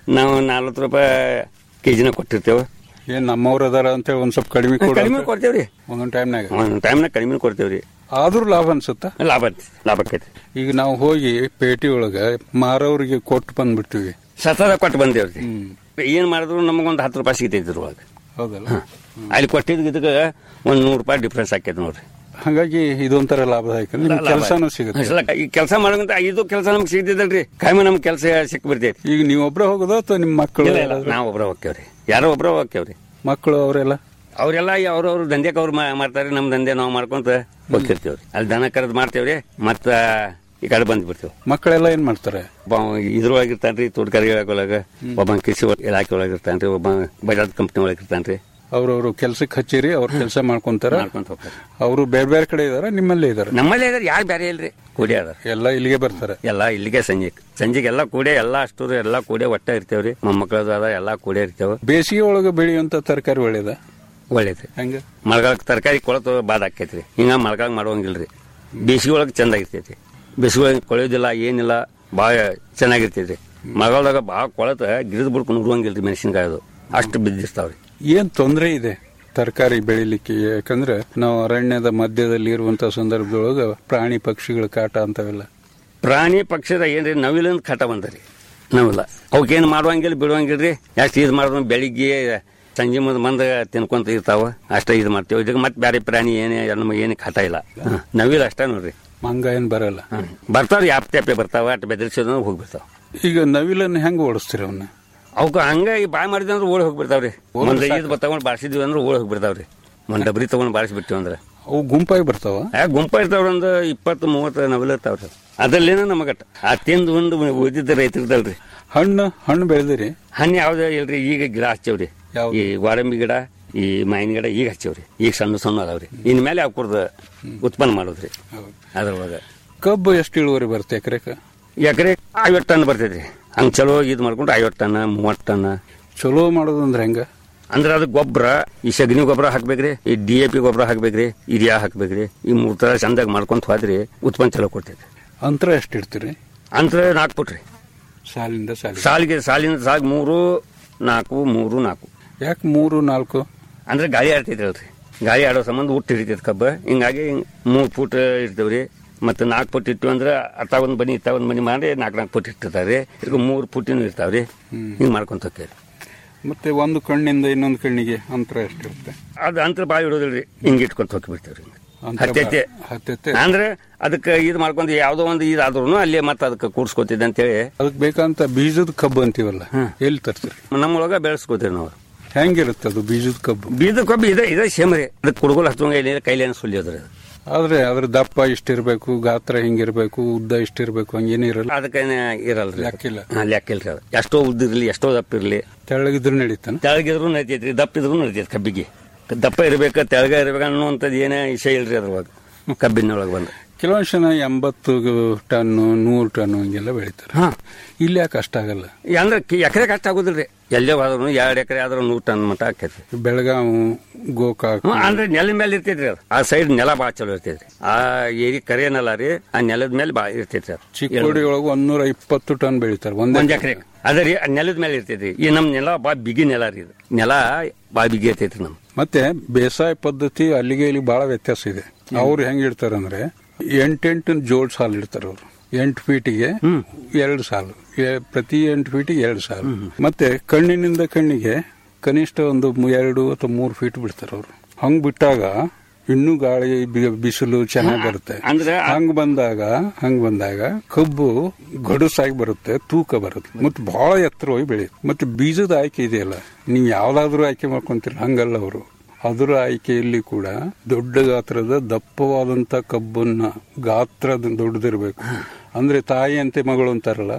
ನಾವು ನಲ್ವತ್ತು ರೂಪಾಯಿ ಕೆಜಿನ ಕೊಟ್ಟಿರ್ತೇವೆ ಏನ್ ನಮ್ಮವ್ರ ಅದಾರ ಅಂತ ಒಂದ್ ಸ್ವಲ್ಪ ಕಡಿಮೆ ಕೊಡು ಕಡಿಮೆ ಅಂತ. ಕೊಡ್ತೇವ್ರಿ ಒಂದೊಂದ್ ಟೈಮ್ನಾಗ ಒಂದ್ ಟೈಮ್ನಾಗ ಕಡಿಮೆ ಕೊಡ್ತೇವ್ರಿ ಆದ್ರೂ ಲಾಭ ಅನ್ಸುತ್ತ ಲಾಭ ಲಾಭ ಆಕೈತಿ ಈಗ ನಾವು ಹೋಗಿ ಪೇಟೆ ಒಳಗ ಮಾರವ್ರಿಗೆ ಕೊಟ್ಟು ಬಂದ್ಬಿಡ್ತೀವಿ ಸತದ ಕೊಟ್ಟು ಬಂದೇವ್ರಿ ಏನ್ ಮಾಡಿದ್ರು ನಮಗೊಂದು ಹತ್ತು ರೂಪಾಯಿ ಸಿಗ್ತೈತಿ ಅವಾಗ ಹೌದಲ್ಲ ಅಲ್ಲಿ ಕೊಟ್ಟಿದ್ ಇದಕ್ಕೆ ಒಂದ್ ನೂರು ರೂಪಾಯಿ ಡಿಫ್ರೆನ್ಸ್ ಆಕೈತಿ ನೋಡ್ರಿ ಹಾಗಾಗಿ ಇದೊಂಥರ ಲಾಭದಾಯಕ ನಿಮ್ ಕೆಲಸನೂ ಸಿಗುತ್ತೆ ಈ ಕೆಲಸ ಮಾಡೋಂತ ಇದು ಕೆಲಸ ನಮ್ಗೆ ಸಿಗ್ತಿದ್ದಲ್ರಿ ಕಾಯಮ ನಮ್ಗೆ ಕೆಲಸ ಸಿಕ್ ಬಿಡ್ತೈತಿ ಈಗ ನೀವು ಒಬ್ರ ಹೋಗೋದು ಅಥವಾ ನಿಮ್ಮ ಮಕ್ಕಳು ಇಲ್ಲ, ಇಲ್ಲ, ಯಾರಾದ್ರೂ? ನಾವ್ ಒಬ್ರ ಹೋಗ್ತೇವ್ರಿ ಯಾರೋ ಒಬ್ರ ಹೋಗ್ತೇವ್ರಿ ಮಕ್ಕಳು ಅವರೆಲ್ಲ ಅವ್ರೆಲ್ಲ ಅವ್ರವ್ರ ದಂಧೆಗೆ ಅವ್ರು ಮಾ- ಮಾಡ್ತಾರೆ ನಮ್ ದಂಧೆ ನಾವು ಮಾಡ್ಕೊಂತ ಹೋಗ್ತಿರ್ತೇವ್ರಿ ಅಲ್ಲಿ ದನ ಕರೆದ್ ಮಾಡ್ತೇವ್ರಿ ಮತ್ತ ಈ ಕಡೆ ಬಂದ್ ಬಿಡ್ತೇವೆ ಮಕ್ಕಳೆಲ್ಲ ಏನ್ ಮಾಡ್ತಾರೆ ಒಬ್ಬ ಇದ್ರೊಳಗೆ ಇರ್ತಾನ್ರಿ ತೋಟಗಾರಿ ಒಳಗ ಒಬ್ಬ ಕೃಷಿ ಇಲಾಖೆ ಒಳಗೆ ಇರ್ತಾನ್ರಿ ಒಬ್ಬ ಬಜಾಜ್ ಕಂಪ್ನಿ ಒಳಗೆ ಇರ್ತಾನ್ರಿ ಅವ್ರವ್ರು ಕೆಲ್ಸಕ್ಕೆ ಹಚ್ಚಿರಿ ಅವ್ರ ಕೆಲಸ ಮಾಡ್ಕೊಂತಾರ ಮಾಡ್ಕೊಂತ ಹೋಗ್ತಾರೆ ಅವರು ಬೇರೆ ಬೇರೆ ಕಡೆ ಇದಾರ ನಿಮ್ಮಲ್ಲೇ ಇದಾರೆ ನಮ್ಮಲ್ಲೇ ಇದಾರೆ ಯಾರು ಬೇರೆ ಇಲ್ರಿ ಕೂಡಿ ಅದಾರ ಎಲ್ಲ ಇಲ್ಲಿಗೆ ಬರ್ತಾರೆ ಎಲ್ಲ ಇಲ್ಲಿಗೆ ಸಂಜೆ ಸಂಜೆಗೆ ಎಲ್ಲ ಕೂಡೆ ಎಲ್ಲ ಅಷ್ಟು ಎಲ್ಲ ಕೂಡೆ ಒಟ್ಟ ಇರ್ತೇವ್ರಿ ಮೊಮ್ಮಕ್ಕಳದು ಅದ ಎಲ್ಲ ಕೂಡೆ ಇರ್ತೇವೆ ಬೇಸಿಗೆ ಒಳಗೆ ಬೆಳೆಯುವಂತ ತರಕಾರಿ ಒಳ್ಳೇದ ಒಳ್ಳೇದ್ರಿ ಹೆಂಗ ಮಳೆಗಾಲಕ್ಕೆ ತರಕಾರಿ ಕೊಳತು ಬಾದ ಆಕೈತ್ರಿ ಹಿಂಗ ಮಳೆಗಾಲ ಮಾಡುವಂಗಿಲ್ರಿ ಬೇಸಿಗೆ ಒಳಗೆ ಚಂದ ಆಗಿರ್ತೈತಿ ಬೇಸಿಗೆ ಒಳಗೆ ಕೊಳೆಯೋದಿಲ್ಲ ಏನಿಲ್ಲ ಭಾಳ ಚೆನ್ನಾಗಿರ್ತೈತಿ ಮಳೆಗಾಲದಾಗ ಭಾಳ ಕೊಳತ ಗಿಡದ ಬುಡ್ಕೊಂಡು ಉರುವಂಗಿಲ್ರಿ ಮೆಣಸಿನ್ಕಾಯದು ಅಷ್ಟು ಬಿದ್ದಿರ್ತಾವ್ರಿ ಏನ್ ತೊಂದರೆ ಇದೆ ತರಕಾರಿ ಬೆಳಿಲಿಕ್ಕೆ ಯಾಕಂದ್ರೆ ನಾವು ಅರಣ್ಯದ ಮಧ್ಯದಲ್ಲಿ ಇರುವಂತ ಸಂದರ್ಭದೊಳಗ ಪ್ರಾಣಿ ಪಕ್ಷಿಗಳ ಕಾಟ ಅಂತವೆಲ್ಲ ಪ್ರಾಣಿ ಪಕ್ಷದ ಏನ್ರಿ ನವಿಲಿಂದ ಕಟ ಬಂದರಿ ನವಿಲ ಅವಕ್ಕೇನು ಮಾಡುವಂಗಿಲ್ಲ ಬಿಡುವಂಗಿಲ್ರಿ ಎಷ್ಟು ಇದು ಮಾಡಿದ್ರು ಬೆಳಿಗ್ಗೆ ಸಂಜೆ ಮುಂದೆ ಬಂದ ತಿನ್ಕೊಂತ ಇರ್ತಾವ ಅಷ್ಟೇ ಇದು ಮಾಡ್ತೇವೆ ಇದಕ್ಕೆ ಮತ್ತೆ ಬೇರೆ ಪ್ರಾಣಿ ಏನೇ ನಮಗೆ ಏನು ಕಟ ಇಲ್ಲ ಹ್ಮ್. ನವಿಲ್ ಅಷ್ಟೇ ನೋಡ್ರಿ ಮಂಗ ಏನ್ ಬರಲ್ಲ ಬರ್ತಾವ್ರಿ ಯಾಪ್ ಟ್ಯಾಪೆ ಬರ್ತಾವ ಅಟ್ ಬೆದರಿಸೋದು ಹೋಗ್ಬಿಡ್ತಾವ ಈಗ ನವಿಲನ್ನ ಹೆಂಗ್ ಓಡಿಸ್ತೀರ ಅವನ್ನ ಅವಕ್ಕೆ ಹಂಗಾಗಿ ಬಾಯ್ ಮಾಡಿದ್ವಿ ಅಂದ್ರೆ ಓಡಿ ಹೋಗ್ಬಿಡ್ತಾವ್ರಿ ಒಂದು ಇದು ತಗೊಂಡು ಬಾರಿಸಿದ್ವಿ ಅಂದ್ರೆ ಓಡಿ ಹೋಗ್ಬಿಡ್ತಾವ್ರಿ ಒಂದ್ ಡಬ್ರಿ ತಗೊಂಡು ಬಾರಿಸ್ಬಿಟ್ಟಿವಿ ಅಂದ್ರೆ ಅವು ಗುಂಪಾಗಿ ಬರ್ತಾವ ಆ ಗುಂಪ ಇರ್ತಾವ್ರಿ ಒಂದು ಇಪ್ಪತ್ತು ಮೂವತ್ತು ನವಿಲು ಇರ್ತಾವ್ರಿ ಅದಲ್ಲೇನ ನಮಗಟ್ಟ ಆ ತಿಂದು ಒಂದು ಓದಿದ್ದ ರೈತರದಲ್ರಿ ಹಣ್ಣು ಹಣ್ಣು ಬೆಳೆದಿರಿ ಹಣ್ಣು ಯಾವ್ದು ಇಲ್ರಿ ಈಗ ಗಿಡ ಹಚ್ಚೇವ್ರಿ ಯಾವ್ದು? ಈ ಗೋಡಂಬಿ ಗಿಡ ಈ ಮಾವಿನ ಗಿಡ ಈಗ ಹಚ್ಚೇವ್ರಿ ಈಗ ಸಣ್ಣ ಸಣ್ಣ ಅದಾವ್ರಿ ಇನ್ ಮೇಲೆ ಅವ್ಕುರ್ದ ಉತ್ಪನ್ನ ಮಾಡೋದ್ರಿ ಅದ್ರೊಳಗ ಕಬ್ಬು ಎಷ್ಟು ಇಳುವರಿ ಬರುತ್ತೆ ಎಕರೆಕ ಎಕರೆ ಐವತ್ತು ಟನ್ ಬರ್ತೈತ್ರಿ ಹಂಗ್ ಚಲೋ ಇದು ಮಾಡ್ಕೊಂಡು ಐವತ್ತು ಟನ್ ಮೂವತ್ತು ಟನ್ ಚಲೋ ಮಾಡೋದಂದ್ರೆ ಹೆಂಗ ಅಂದ್ರೆ ಅದು ಗೊಬ್ಬರ ಈ ಸಗಣಿ ಗೊಬ್ಬರ ಹಾಕ್ಬೇಕ್ರಿ ಈ ಡಿ ಎ ಪಿ ಗೊಬ್ಬರ ಹಾಕ್ಬೇಕ್ರಿ ಯೂರಿಯಾ ಹಾಕ್ಬೇಕ್ರಿ ಈ ಮೂರ್ ತರ ಚಂದಾಗ ಮಾಡ್ಕೊಂತ ಹೋದ್ರಿ ಉತ್ಪನ್ನ ಚಲೋ ಕೊಡ್ತೈತಿ ಅಂತರ ಎಷ್ಟು ಇಡ್ತೀರಿ ಅಂತರ ನಾಲ್ಕು ಫುಟ್ ರೀ ಸಾಲಿಂದ ಸಾಲಿ ಸಾಲಿಗೆ ಸಾಲಿನ ಸಾಲ್ ಮೂರು ನಾಲ್ಕು ಮೂರು ನಾಲ್ಕು ಯಾಕೆ ಮೂರು ನಾಲ್ಕು ಅಂದ್ರೆ ಗಾಳಿ ಆಡ್ತೈತಿ ಅಲ್ರಿ ಗಾಳಿ ಆಡೋ ಸಂಬಂಧ ಹುಟ್ಟು ಹಿಡಿತೈತಿ ಕಬ್ಬ ಹಿಂಗಾಗಿ ಮೂರು ಫುಟ್ ಇರ್ತೇವ್ರಿ ಮತ್ತೆ ನಾಲ್ಕು ಫುಟ್ ಇಟ್ಟು ಅಂದ್ರೆ ಅತ್ತ ಒಂದು ಬನಿ ಇತ್ತ ಒಂದು ಬನಿ ಮಾಡಿ ನಾಲ್ಕು ನಾಲ್ಕು ಫುಟ್ ಇಟ್ಟಿರ್ತಾವ್ರಿ ಈಗ ಮೂರು ಫುಟ್ಟಿನೂ ಇರ್ತಾವ್ರಿ ಹಿಂಗ್ ಮಾಡ್ಕೊಂತ ಹೋಗ್ತೇವ್ರಿ ಮತ್ತೆ ಒಂದು ಕಣ್ಣಿಂದ ಇನ್ನೊಂದು ಕಣ್ಣಿಗೆ ಅಂತರ ಎಷ್ಟಿರುತ್ತೆ ಅದು ಅಂತರ ಬಾಯಿ ಇಡೋದಿಲ್ರಿ ಹಿಂಗ್ ಇಟ್ಕೊಂತ ಹೋಗ್ಬಿಡ್ತೇವ್ರಿ ಅಂತರ ಹತ್ತೈತೆ ಹತ್ತೈತೆ ಅಂದ್ರೆ ಅದಕ್ಕೆ ಇದು ಮಾಡ್ಕೊಂಡು ಯಾವ್ದೋ ಒಂದು ಇದಾದ್ರೂ ಅಲ್ಲೇ ಮತ್ತೆ ಅದಕ್ಕೆ ಕೂಡ್ಸ್ಕೊತಿದ್ದೆ ಅಂತೇಳಿ ಅದಕ್ಕೆ ಬೇಕಂತ ಬೀಜದ ಕಬ್ಬು ಅಂತೀವಲ್ಲ ಎಲ್ಲಿ ತರ್ತೀರಿ ನಮ್ಮೊಳಗ ಬೆಳೆಸ್ಕೋತೀವಿ ನಾವು ಹೆಂಗಿರುತ್ತೆ ಅದು ಬೀಜದ ಕಬ್ಬು ಬೀದ ಕಬ್ಬು ಇದೆ ಇದೆ ಸೇಮ್ ರೀ ಅದಕ್ಕೆ ಕುಡುಗೋಲು ಹಚ್ಚುವಂಗ ಏನಿದೆ ಕೈಲೇನು ಸುಲಿಯೋದ್ರಿ ಅದು ಆದ್ರೆ ಅದ್ರ ದಪ್ಪ ಇಷ್ಟಿರ್ಬೇಕು ಗಾತ್ರ ಹಿಂಗಿರ್ಬೇಕು ಉದ್ದ ಇಷ್ಟಿರ್ಬೇಕು ಹಂಗೇನೇ ಇರಲ್ಲ ಅದಕ್ಕೆ ಇರಲ್ರಿ ಲೆಕ್ಕಿಲ್ಲ. ಹಾ, ಲೆಕ್ಕಿಲ್ರಿ ಅದು ಎಷ್ಟೋ ಉದ್ದಿರ್ಲಿ ಎಷ್ಟೋ ದಪ್ಪ ಇರ್ಲಿ ತೆಳ್ಳಗಿದ್ರು ನಡೀತಾನ ತೆಳಗಿದ್ರು ನಡೀತೈತ್ರಿ ದಪ್ಪ ಇದ್ರು ನಡೀತೈತಿ ಕಬ್ಬಿಗೆ ದಪ್ಪ ಇರ್ಬೇಕು ತೆಳಗ ಇರ್ಬೇಕು ಅನ್ನುವಂಥದ್ದು ಏನೇ ವಿಷಯ ಇಲ್ರಿ ಅದ್ರೊಳಗೆ ಕಬ್ಬಿನೊಳಗೆ ಬಂದು ಕೆಲವೊಂದು ಜನ ಎಂಬತ್ತು ಟನ್ನು ನೂರು ಟನ್ನು ಹಿಂಗೆಲ್ಲ ಬೆಳಿತಾರೆ ಹಾ ಇಲ್ಲಿ ಯಾಕೆ ಅಷ್ಟ ಆಗಲ್ಲ ಅಂದ್ರೆ ಎಕರೆ ಕಷ್ಟ ಆಗುದಿಲ್ರಿ ಎಲ್ಲೇ ಹೋದ್ರು ಎರಡು ಎಕರೆ ಆದ್ರೂ ನೂರು ಟನ್ ಮಟ್ಟ ಆಕೈತಿ ಬೆಳಗಾವ್ ಗೋಕಾಕ್ ಹ್ಮ್, ಅಂದ್ರೆ ನೆಲದ ಮೇಲೆ ಇರ್ತೈತ್ರಿ ಅದು ಆ ಸೈಡ್ ನೆಲ ಭಾಳ ಚಲೋ ಇರ್ತೈತ್ರಿ ಆ ಏರಿ ಕರೆ ನೆಲ ರೀ ಆ ನೆಲದ ಮೇಲೆ ಭಾಳ ಇರ್ತೈತ್ರಿ ಅದು ಚಿಕ್ಕೋಡಿ ಒಳಗೆ ಒಂದೂರ ಇಪ್ಪತ್ತು ಟನ್ ಬೆಳಿತಾರೆ ಒಂದ್ ಒಂದ್ ಎಕರೆ ಅದ ರೀ ಆ ನೆಲದ ಮೇಲೆ ಇರ್ತೈತಿ ಈ ನಮ್ ನೆಲ ಬಾ ಬಿಗಿ ನೆಲ ರೀ ಇದು ನೆಲ ಬಾ ಬಿಗಿ ಇರ್ತೈತ್ರಿ ನಮ್ ಮತ್ತೆ ಬೇಸಾಯ ಪದ್ಧತಿ ಅಲ್ಲಿಗೆ ಇಲ್ಲಿ ಬಹಳ ವ್ಯತ್ಯಾಸ ಇದೆ ಅವ್ರು ಹೆಂಗ್ ಇಡ್ತಾರಂದ್ರೆ ಎಂಟೆಂಟು ಜೋಡ್ ಸಾಲು ಇಡ್ತಾರೆ ಅವರು ಎಂಟು ಫೀಟಿಗೆ ಎರಡು ಸಾಲು ಎ- ಪ್ರತಿ ಎಂಟು ಫೀಟಿಗೆ ಎರಡು ಸಾಲು ಮತ್ತೆ ಕಣ್ಣಿನಿಂದ ಕಣ್ಣಿಗೆ ಕನಿಷ್ಠ ಒಂದು ಮು- ಎರಡು ಅಥವಾ ಮೂರು ಫೀಟ್ ಬಿಡ್ತಾರೆ ಅವರು ಹಂಗ್ ಬಿಟ್ಟಾಗ ಇನ್ನೂ ಗಾಳಿ ಬಿ- ಬಿಸಿಲು ಚೆನ್ನಾಗಿ ಬರುತ್ತೆ ಅಂದ್ರೆ ಆ- ಹಂಗ್ ಬಂದಾಗ ಹಂಗ್ ಬಂದಾಗ ಕಬ್ಬು ಗಡುಸಾಗಿ ಬರುತ್ತೆ ತೂಕ ಬರುತ್ತೆ ಮತ್ತೆ ಬಹಳ ಎತ್ತರವಾಗಿ ಬೆಳೆಯುತ್ತೆ ಮತ್ತೆ ಬೀಜದ ಆಯ್ಕೆ ಇದೆಯಲ್ಲ ನೀವು ಯಾವ್ದಾದ್ರೂ ಆಯ್ಕೆ ಮಾಡ್ಕೊಂತೀರ ಹಂಗಲ್ಲ ಅವರು ಅದರ ಆಯ್ಕೆಯಲ್ಲಿ ಕೂಡ ದೊಡ್ಡ ಗಾತ್ರದ ದಪ್ಪವಾದಂತ ಕಬ್ಬನ್ನ ಗಾತ್ರ ದೊಡ್ಡದಿರ್ಬೇಕು ಅಂದ್ರೆ ತಾಯಿಯಂತೆ ಮಗಳು ಅಂತಾರಲ್ಲ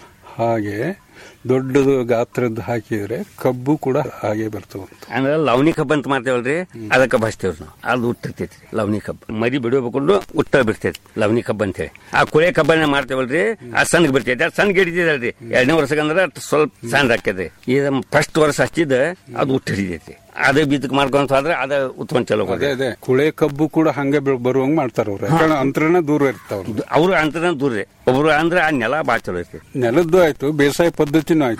ಹಾಗೆ ದೊಡ್ಡದು ಗಾತ್ರದ್ದು ಹಾಕಿದ್ರೆ ಕಬ್ಬು ಕೂಡ ಹಾಗೆ ಬರ್ತವಂತ ಅಂದ್ರೆ ಲವಣಿ ಕಬ್ಬು ಅಂತ ಮಾಡ್ತೇವಲ್ರಿ ಅದಕ್ಕೆ ಬಸ್ತೇವ್ರಿ ನಾವು ಅದು ಹುಟ್ಟಿರ್ತೈತಿ ಲವಣಿ ಕಬ್ಬು ಮರಿ ಬಿಡಬೇಕು ಉಟ್ಟ ಬಿಡ್ತೈತಿ ಲವಣಿ ಕಬ್ಬು ಅಂತೇಳಿ ಆ ಕುಳೆ ಕಬ್ಬನ್ನ ಮಾಡ್ತೇವಲ್ರಿ ಆ ಸಣ್ಣಗೆ ಬಿಡ್ತೈತಿ ಅದು ಸಣ್ಣ ಹಿಡಿತೈತಲ್ರಿ ಎರಡನೇ ವರ್ಷಕ್ಕಂದ್ರೆ ಅಷ್ಟ್ ಸ್ವಲ್ಪ ಸಣ್ಣ ಆಕೈತಿ ಇದು ಫಸ್ಟ್ ವರ್ಷ ಹಚ್ಚಿದ ಅದು ಹುಟ್ಟು ಹಿಡಿತೈತಿ ಅದೇ ಬೀದಕ್ ಮಾಡ್ಕೊಂತ ಹೋದ್ರೆ ಅದ ಉತ್ಪನ್ನ ಚಲೋ ಅದೇ ಅದೇ ಕುಳೆ ಕಬ್ಬು ಕೂಡ ಹಂಗೆ ಬೆಳ್- ಬರುವಂಗ್ ಮಾಡ್ತಾರ ಅವ್ರು ಯಾಕಂದ್ರೆ ಅಂತರನ ದೂರ ಇರ್ತಾವ್ರು ಅವ್ರು ಅಂತರ ದೂರ ರೀ ಒಬ್ರು ಅಂದ್ರೆ ಆ ನೆಲ ಭಾಳ ಚಲೋ ಐತಿ ನೆಲದ್ದು ಆಯ್ತು ಬೇಸಾಯ ಪದ್ಧತಿನೂ ಆಯ್ತು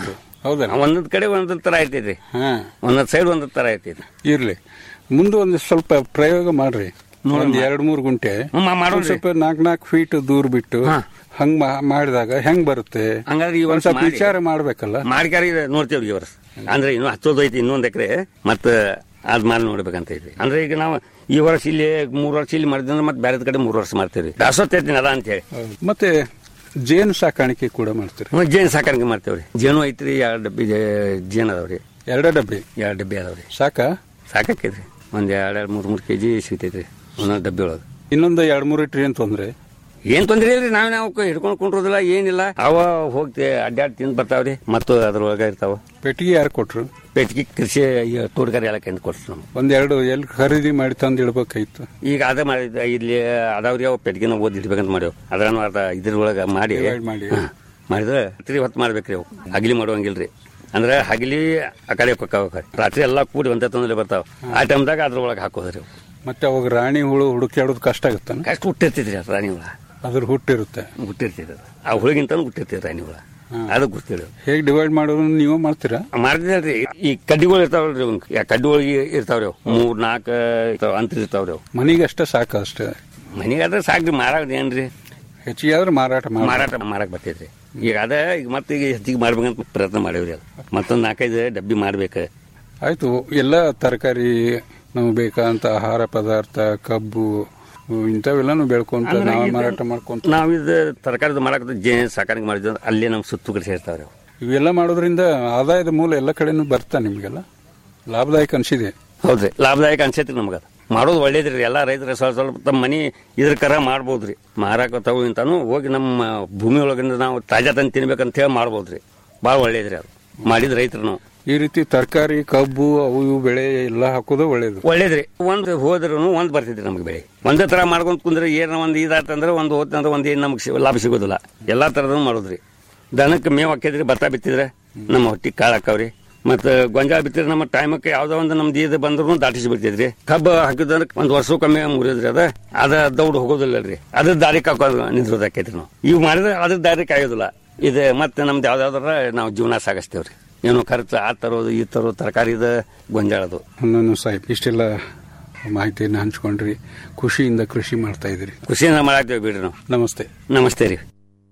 ಹೌದಾ ಒಂದೊಂದ್ ಕಡೆ ಒಂದೊಂದ್ ತರ ಐತೈತ್ರಿ ಹಾ ಒಂದೊಂದ್ ಸೈಡ್ ಒಂದೊಂದ್ ತರ ಐತೈತಿ ಇರ್ಲಿ ಮುಂದೆ ಒಂದು ಸ್ವಲ್ಪ ಪ್ರಯೋಗ ಮಾಡ್ರಿ ಒಂದ್ ಎರಡ್ ಮೂರ್ ಗುಂಟೆ ಹ್ಮ್, ಮಾ- ಮಾಡೋಣ್ರಿ. ಒಂದ್ ಸ್ವಲ್ಪ ನಾಲ್ಕ್ ನಾಲ್ಕು ಫೀಟ್ ದೂರ ಬಿಟ್ಟು ಹಂಗ್ ಮಾ- ಮಾಡಿದಾಗ ಹೆಂಗ್ ಬರುತ್ತೆ ಹಂಗಾದ್ರೆ ಈ ಒಂದ್ ವರ್ಷ ಸ್ವಲ್ಪ ಮಾಡಿ. ವಿಚಾರ ಮಾಡ್ಬೇಕಲ್ಲ ಮಾಡ್ಕ್ಯಾರ ಇದು ನೋಡ್ತೇವ್ರಿ ಈ ವರ್ಷ ಅಂದ್ರೆ ಇನ್ನು ಹಚ್ಚೋದು ಐತಿ ಇನ್ನೊಂದ್ ಎಕರೆ ಮತ್ತ ಅದ್ ಮಾಡಿ ನೋಡ್ಬೇಕಂತ ಐತಿ ಅಂದ್ರೆ ಈಗ ನಾವು ಈ ವರ್ಷ ಇಲ್ಲಿ ಮೂರ್ ವರ್ಷ ಇಲ್ಲಿ ಮಾಡಿದ್ರೆ ಮತ್ತೆ ಬೇರೆ ಕಡೆ ಮೂರ್ ವರ್ಷ ಮಾಡ್ತೇವ್ರಿ ದಾಸೋತ್ತೈತಿ ಅದ ಅಂತ ಹೇಳಿ ಮತ್ತೆ ಜೇನು ಸಾಕಾಣಿಕೆ ಕೂಡ ಮಾಡ್ತೀರಿ ಮತ್ತೆ ಜೇನು ಸಾಕಾಣಿಕೆ ಮಾಡ್ತೇವ್ರಿ ಜೇನು ಐತ್ರಿ ಎರಡು ಡಬ್ಬಿ ಜೇ- ಜೇನ್ ಅದಾವ್ರಿ ಎರಡ ಡಬ್ಬಿ ಎರಡು ಡಬ್ಬಿ ಅದಾವ್ರಿ ಸಾಕಾ ಸಾಕಾಕೈತ್ರಿ ಒಂದ್ ಎರಡ್ ಎರಡ್ ಮೂರ್ ಮೂರ್ ಕೆಜಿ ಸಿಗ್ತೈತ್ರಿ ಒಂದೊಂದು ಡಬ್ಬಿ ಒಳಗೆ ಇನ್ನೊಂದು ಎರಡ್ ಮೂರ್ ಇಟ್ರಿ ಏನ್ ತೊಂದ್ರೆ ಏನ್ ತೊಂದ್ರೆ ಇಲ್ರಿ ನಾವ್ ನಾವು ಹಿಡ್ಕೊಂಡು ಕುಂಡ್ರೋದಿಲ್ಲ ಏನಿಲ್ಲ ಅವ ಹೋಗ್ತಿ ಅಡ್ಡಾಡ್ ತಿಂದ್ ಬರ್ತಾವ್ರಿ ಮತ್ತು ಅದ್ರೊಳಗ ಇರ್ತಾವ ಪೆಟ್ಟಿಗೆ ಯಾರು ಕೊಟ್ರು ಪೆಟ್ಟಿಗೆ ಕೃಷಿ ಈ ತೋಟಗಾರಿ ಇಲಾಖೆ ಅಂತ ಕೊಡ್ತೀವಿ ನಾವು ಒಂದೆರಡು ಎಲ್ಲಿ ಖರೀದಿ ಮಾಡಿ ತಂದು ಇಡ್ಬೇಕಾಯ್ತು ಈಗ ಅದ ಮಾಡಿದ ಇಲ್ಲಿ ಅದಾವ್ರಿ ಅವು ಪೆಟ್ಟಿಗೆನ ಓದಿ ಇಡ್ಬೇಕಂತ ಮಾಡ್ಯಾವ ಅದ್ರನು ಅದ ಇದ್ರೊಳಗ ಮಾಡಿ Divide ಮಾಡಿ. ಹಾ, ಮಾಡಿದ್ರೆ ರಾತ್ರಿ ಹೊತ್ತು ಮಾಡ್ಬೇಕ್ರಿ ಅವು ಹಗಲಿ ಮಾಡುವಂಗಿಲ್ರಿ ಅಂದ್ರೆ ಹಗಲಿ ಆ ಕಡೆ ಹೊಕ್ಕಾವ ರಾತ್ರಿ ಎಲ್ಲಾ ಕೂಡಿ ಒಂದೇ ತೊಂದರೆ ಬರ್ತಾವ ಆ ಟೈಮ್ದಾಗ ಅದ್ರೊಳಗೆ ಹಾಕೋದ್ರಿ ಅವು ಮತ್ತೆ ಅವಾಗ ರಾಣಿ ಹುಳು ಹುಡುಕ್ಯಾಡೋದು ಕಷ್ಟ ಆಗುತ್ತಾನ ಕಷ್ಟ ಹುಟ್ಟಿರ್ತಿದ್ರಿ ಅದು ರಾಣಿ ಹುಳ ಅದ್ರ ಹುಟ್ಟಿರುತ್ತೆ ಹುಟ್ಟಿರ್ತಿದ್ರಿ ಅದು. ಆ ಹುಳಿಗಿಂತ ಹುಟ್ಟಿರ್ತಿದ್ರಿ ರಾಣಿ ಹುಳ ಅದು ಗೊತ್ತಿಲ್ಲ ಹೇಗ್ ಡಿವೈಡ್ ಮಾಡೋದು ನೀವು ಮಾಡ್ತೀರಾ ಮಾಡ್ತಿದ್ರಿ ಈ ಕಡ್ಡಿಗಳು ಇರ್ತಾವಲ್ರಿ ಇವ್ನ್ ಯಾ ಕಡ್ಡಿಗಳು ಇರ್ತಾವ್ರಿ ಅವು ಮೂರ್ ನಾಲ್ಕ ಅಂತ ಇರ್ತಾವ್ರಿ ಅವು ಮನಿಗೆ ಅಷ್ಟೇ ಸಾಕು ಅಷ್ಟೇ ಮನಿಗಾದ್ರೆ ಸಾಕ್ರಿ ಮಾರಾಟ ಏನ್ರಿ ಹೆಚ್ಚಿಗೆ ಆದ್ರೆ ಮಾರಾಟ ಮಾಡಿ ಮಾರಾಟ ಮಾಡಕ್ ಬರ್ತೈತ್ರಿ ಈಗ ಅದ ಈಗ ಮತ್ತೆ ಈಗ ಹೆಚ್ಚಿಗೆ ಮಾಡ್ಬೇಕಂತ ಪ್ರಯತ್ನ ಮಾಡೇವ್ರಿ ಅದು ಮತ್ತೊಂದ್ ನಾಲ್ಕೈದು ಡಬ್ಬಿ ಮಾಡ್ಬೇಕು ಆಯ್ತು ಎಲ್ಲ ತರಕಾರಿ ನಮ್ಗೆ ಬೇಕಾದಂತ ಆಹಾರ ಪದಾರ್ಥ ಕಬ್ಬು ಇಂಥವೆಲ್ಲಾನು ಬೆಳ್ಕೊಂತ ಅಂದ್ರೆ ನಾವೇ ಇದು- ಮಾರಾಟ ಮಾಡ್ಕೊಂತ ನಾವ್ ಇದು ತರಕಾರಿ ಮಾಡಕ್ ಜೇನ್ ಸಾಕಾಣಿಕೆ ಮಾಡಿದ್ವಿ ಅಂದ್ರೆ ಅಲ್ಲೇ ನಮ್ ಸುತ್ತು ಕಡೆ ಸೇರ್ತಾವ್ರಿ ಅವು. ಇವೆಲ್ಲ ಮಾಡೋದ್ರಿಂದ ಆದಾಯದ ಮೂಲ ಎಲ್ಲ ಕಡೆನೂ ಬರ್ತಾ ನಿಮ್ಗೆಲ್ಲ ಲಾಭದಾಯಕ ಅನ್ಸಿದೆ ಹೌದ್ರಿ ಲಾಭದಾಯಕ ಅನ್ಸೈತ್ರಿ ನಮ್ಗ ಅದು. ಮಾಡೋದು ಒಳ್ಳೇದ್ರಿ ಎಲ್ಲಾ ರೈತರ ಸ್ವಲ್ಪ ಸ್ವಲ್ಪ ತಮ್ಮ ಮನಿ ಇದ್ರ ಕರ ಮಾಡ್ಬೋದ್ರಿ ಮಾರಾಕ ತಗೋ ಇಂತಾನು ಹೋಗಿ ನಮ್ಮ ಭೂಮಿ ಒಳಗಿಂದ ನಾವು ತಾಜಾ ತಂದು ತಿನ್ಬೇಕಂತ ಹೇಳಿ ಮಾಡ್ಬೋದ್ರಿ ಭಾಳ ಒಳ್ಳೇದ್ರಿ ಅದು ಮಾಡಿದ ರೈತರು ನಾವು ಈ ರೀತಿ ತರಕಾರಿ ಕಬ್ಬು ಅವು ಇವು ಬೆಳೆ ಎಲ್ಲ ಹಾಕೋದು ಒಳ್ಳೇದು ಒಳ್ಳೇದ್ರಿ ಒಂದ್ ಹೋದ್ರು ಒಂದ್ ಬರ್ತಿದ್ರಿ ನಮ್ಗೆ ಬೆಳೆ ಒಂದೇ ತರ ಮಾಡ್ಕೊಂತ ಕುಂದ್ರೆ ಏನ ಒಂದ್ ಇದಾತಂದ್ರೆ ಒಂದ್ ಹೋತಂದ್ರೆ ಒಂದ್ ಏನ್ ನಮ್ಗೆ ಸಿ- ಲಾಭ ಸಿಗೋದಿಲ್ಲ ಎಲ್ಲಾ ತರದ್ ಮಾಡೋದ್ರಿ ದನಕ್ಕೆ ಮೇವ್ ಹಾಕಿದ್ರಿ ಭತ್ತ ಬಿತ್ತಿದ್ರೆ ನಮ್ಮ ಹೊಟ್ಟಿಗೆ ಕಾಳು ಹಾಕಾವ್ರಿ ಮತ್ತ ಗೊಂಜಾಳ ಬಿತ್ತಿದ್ರೆ ನಮ್ಮ ಟೈಮಕ್ಕೆ ಯಾವ್ದೋ ಒಂದು ನಮ್ದು ಇದು ಬಂದ್ರು ದಾಟಿಸಿ ಬಿಡ್ತಿದ್ರಿ ಕಬ್ಬು ಹಾಕಿದ್ರೆ ಒಂದ್ ವರ್ಷಕ್ಕೊಮ್ಮೆ ಮುರಿದ್ರಿ ಅದ ಅದ ದೌಡ್ ಹೋಗೋದಿಲ್ಲ ರೀ ಅದ್ರ ದಾರಿ ಕಾಕೋದು ನಿಂದ್ರೋದಾಕೈತ್ರಿ ನಾವು ಇವ್ ಮಾಡಿದ್ರೆ ಅದ್ರ ದಾರಿ ಕಾಯೋದಿಲ್ಲ ಇದು ಮತ್ತೆ ನಮ್ದು ಯಾವ್ದಾದ್ರ ನಾವು ಜೀವನ ಸಾಗಿಸ್ತೇವ್ರಿ ಏನೋ ಖರ್ಚು ಆ ತರೋದು ಈ ತರೋದು ತರಕಾರಿದ ಗೊಂಜಾಳದು ನಾನು ಸಾಹೇಬ್ ಇಷ್ಟೆಲ್ಲ ಮಾಹಿತಿಯನ್ನು ಹಂಚ್ಕೊಂಡ್ರಿ ಖುಷಿಯಿಂದ ಕೃಷಿ ಮಾಡ್ತಾ ಇದ್ರಿ ಖುಷಿಯಿಂದ ಮಾಡಾಕ್ತೇವೆ ಬಿಡ್ರಿ ನಾವು ನಮಸ್ತೆ ನಮಸ್ತೆ ರೀ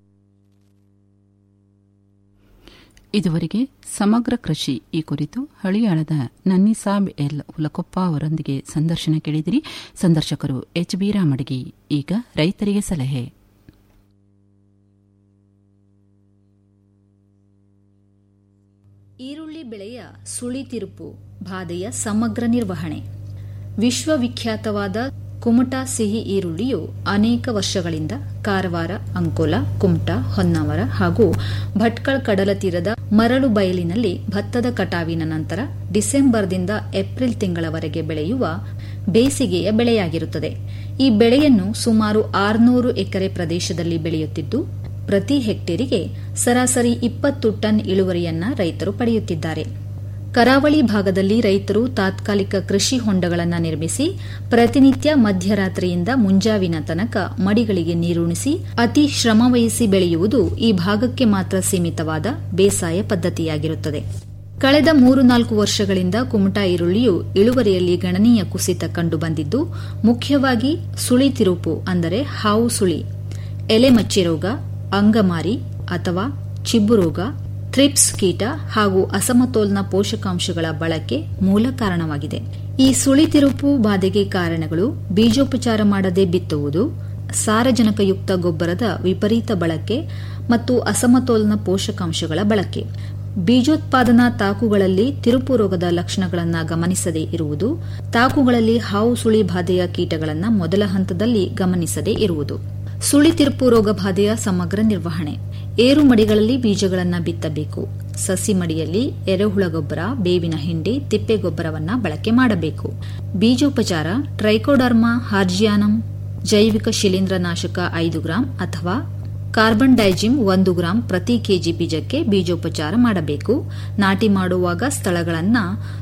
ಇದುವರೆಗೆ ಸಮಗ್ರ ಕೃಷಿ ಈ ಕುರಿತು ಹಳಿಯಾಳದ ನನ್ನಿಸಾಬ್ ಎಲ್ ಹುಲಕೊಪ್ಪ ಅವರೊಂದಿಗೆ ಸಂದರ್ಶನ ಕೇಳಿದಿರಿ ಸಂದರ್ಶಕರು ಎಚ್ ಬಿ ರಾಮಡಗಿ ಈಗ ರೈತರಿಗೆ ಸಲಹೆ ಈರುಳ್ಳಿ ಬೆಳೆಯ ಸುಳಿತಿರುಪು ಬಾಧೆಯ ಸಮಗ್ರ ನಿರ್ವಹಣೆ ವಿಶ್ವವಿಖ್ಯಾತವಾದ ಕುಮಟಾ ಸಿಹಿ ಈರುಳ್ಳಿಯು ಅನೇಕ ವರ್ಷಗಳಿಂದ ಕಾರವಾರ ಅಂಕೋಲ ಕುಮಟಾ ಹೊನ್ನಾವರ ಹಾಗೂ ಭಟ್ಕಳ ಕಡಲ ತೀರದ ಮರಳು ಬಯಲಿನಲ್ಲಿ ಭತ್ತದ ಕಟಾವಿನ ನಂತರ ಡಿಸೆಂಬರ್ದಿಂದ ಏಪ್ರಿಲ್ ತಿಂಗಳವರೆಗೆ ಬೆಳೆಯುವ ಬೇಸಿಗೆಯ ಬೆಳೆಯಾಗಿರುತ್ತದೆ ಈ ಬೆಳೆಯನ್ನು ಸುಮಾರು ಆರುನೂರು ಎಕರೆ ಪ್ರದೇಶದಲ್ಲಿ ಬೆಳೆಯುತ್ತಿದ್ದು ಪ್ರತಿ ಹೆಕ್ಟೇರಿಗೆ ಸರಾಸರಿ ಇಪ್ಪತ್ತು ಟನ್ ಇಳುವರಿಯನ್ನ ರೈತರು ಪಡೆಯುತ್ತಿದ್ದಾರೆ ಕರಾವಳಿ ಭಾಗದಲ್ಲಿ ರೈತರು ತಾತ್ಕಾಲಿಕ ಕೃಷಿ ಹೊಂಡಗಳನ್ನು ನಿರ್ಮಿಸಿ ಪ್ರತಿನಿತ್ಯ ಮಧ್ಯರಾತ್ರಿಯಿಂದ ಮುಂಜಾವಿನ ತನಕ ಮಡಿಗಳಿಗೆ ನೀರುಣಿಸಿ ಅತಿ ಶ್ರಮವಹಿಸಿ ಬೆಳೆಯುವುದು ಈ ಭಾಗಕ್ಕೆ ಮಾತ್ರ ಸೀಮಿತವಾದ ಬೇಸಾಯ ಪದ್ಧತಿಯಾಗಿರುತ್ತದೆ ಕಳೆದ ಮೂರು ನಾಲ್ಕು ವರ್ಷಗಳಿಂದ ಕುಮಟಾ ಈರುಳ್ಳಿಯು ಇಳುವರಿಯಲ್ಲಿ ಗಣನೀಯ ಕುಸಿತ ಕಂಡುಬಂದಿದ್ದು ಮುಖ್ಯವಾಗಿ ಸುಳಿ ತಿರುಪು ಅಂದರೆ ಹಾವು ಸುಳಿ ಎಲೆ ಮಚ್ಚಿ ರೋಗ ಅಂಗಮಾರಿ ಅಥವಾ ಚಿಬ್ಬು ರೋಗ ಥ್ರಿಪ್ಸ್ ಕೀಟ ಹಾಗೂ ಅಸಮತೋಲನ ಪೋಷಕಾಂಶಗಳ ಬಳಕೆ ಮೂಲ ಕಾರಣವಾಗಿದೆ ಈ ಸುಳಿತಿರುಪು ಬಾಧೆಗೆ ಕಾರಣಗಳು ಬೀಜೋಪಚಾರ ಮಾಡದೆ ಬಿತ್ತುವುದು ಸಾರಜನಕಯುಕ್ತ ಗೊಬ್ಬರದ ವಿಪರೀತ ಬಳಕೆ ಮತ್ತು ಅಸಮತೋಲನ ಪೋಷಕಾಂಶಗಳ ಬಳಕೆ ಬೀಜೋತ್ಪಾದನಾ ತಾಕುಗಳಲ್ಲಿ ತಿರುಪು ರೋಗದ ಲಕ್ಷಣಗಳನ್ನು ಗಮನಿಸದೇ ಇರುವುದು ತಾಕುಗಳಲ್ಲಿ ಹಾವು ಸುಳಿ ಬಾಧೆಯ ಕೀಟಗಳನ್ನು ಮೊದಲ ಹಂತದಲ್ಲಿ ಗಮನಿಸದೇ ಇರುವುದು ಸುಳಿ ತಿರುಪು ರೋಗ ಬಾಧೆಯ ಸಮಗ್ರ ನಿರ್ವಹಣೆ ಏರು ಮಡಿಗಳಲ್ಲಿ ಬೀಜಗಳನ್ನು ಬಿತ್ತಬೇಕು ಸಸಿ ಮಡಿಯಲ್ಲಿ ಎರೆಹುಳ ಗೊಬ್ಬರ ಬೇವಿನ ಹಿಂಡಿ ತಿಪ್ಪೆ ಗೊಬ್ಬರವನ್ನ ಬಳಕೆ ಮಾಡಬೇಕು ಬೀಜೋಪಚಾರ ಟ್ರೈಕೋಡರ್ಮಾ ಹಾರ್ಜಿಯಾನಂ ಜೈವಿಕ ಶಿಲೀಂಧ್ರನಾಶಕ ಐದು ಗ್ರಾಂ ಅಥವಾ ಕಾರ್ಬನ್ ಡೈಜಿಮ್ ಒಂದು ಗ್ರಾಂ ಪ್ರತಿ ಕೆಜಿ ಬೀಜಕ್ಕೆ ಬೀಜೋಪಚಾರ ಮಾಡಬೇಕು ನಾಟಿ ಮಾಡುವಾಗ ಸ್ಥಳಗಳನ್ನು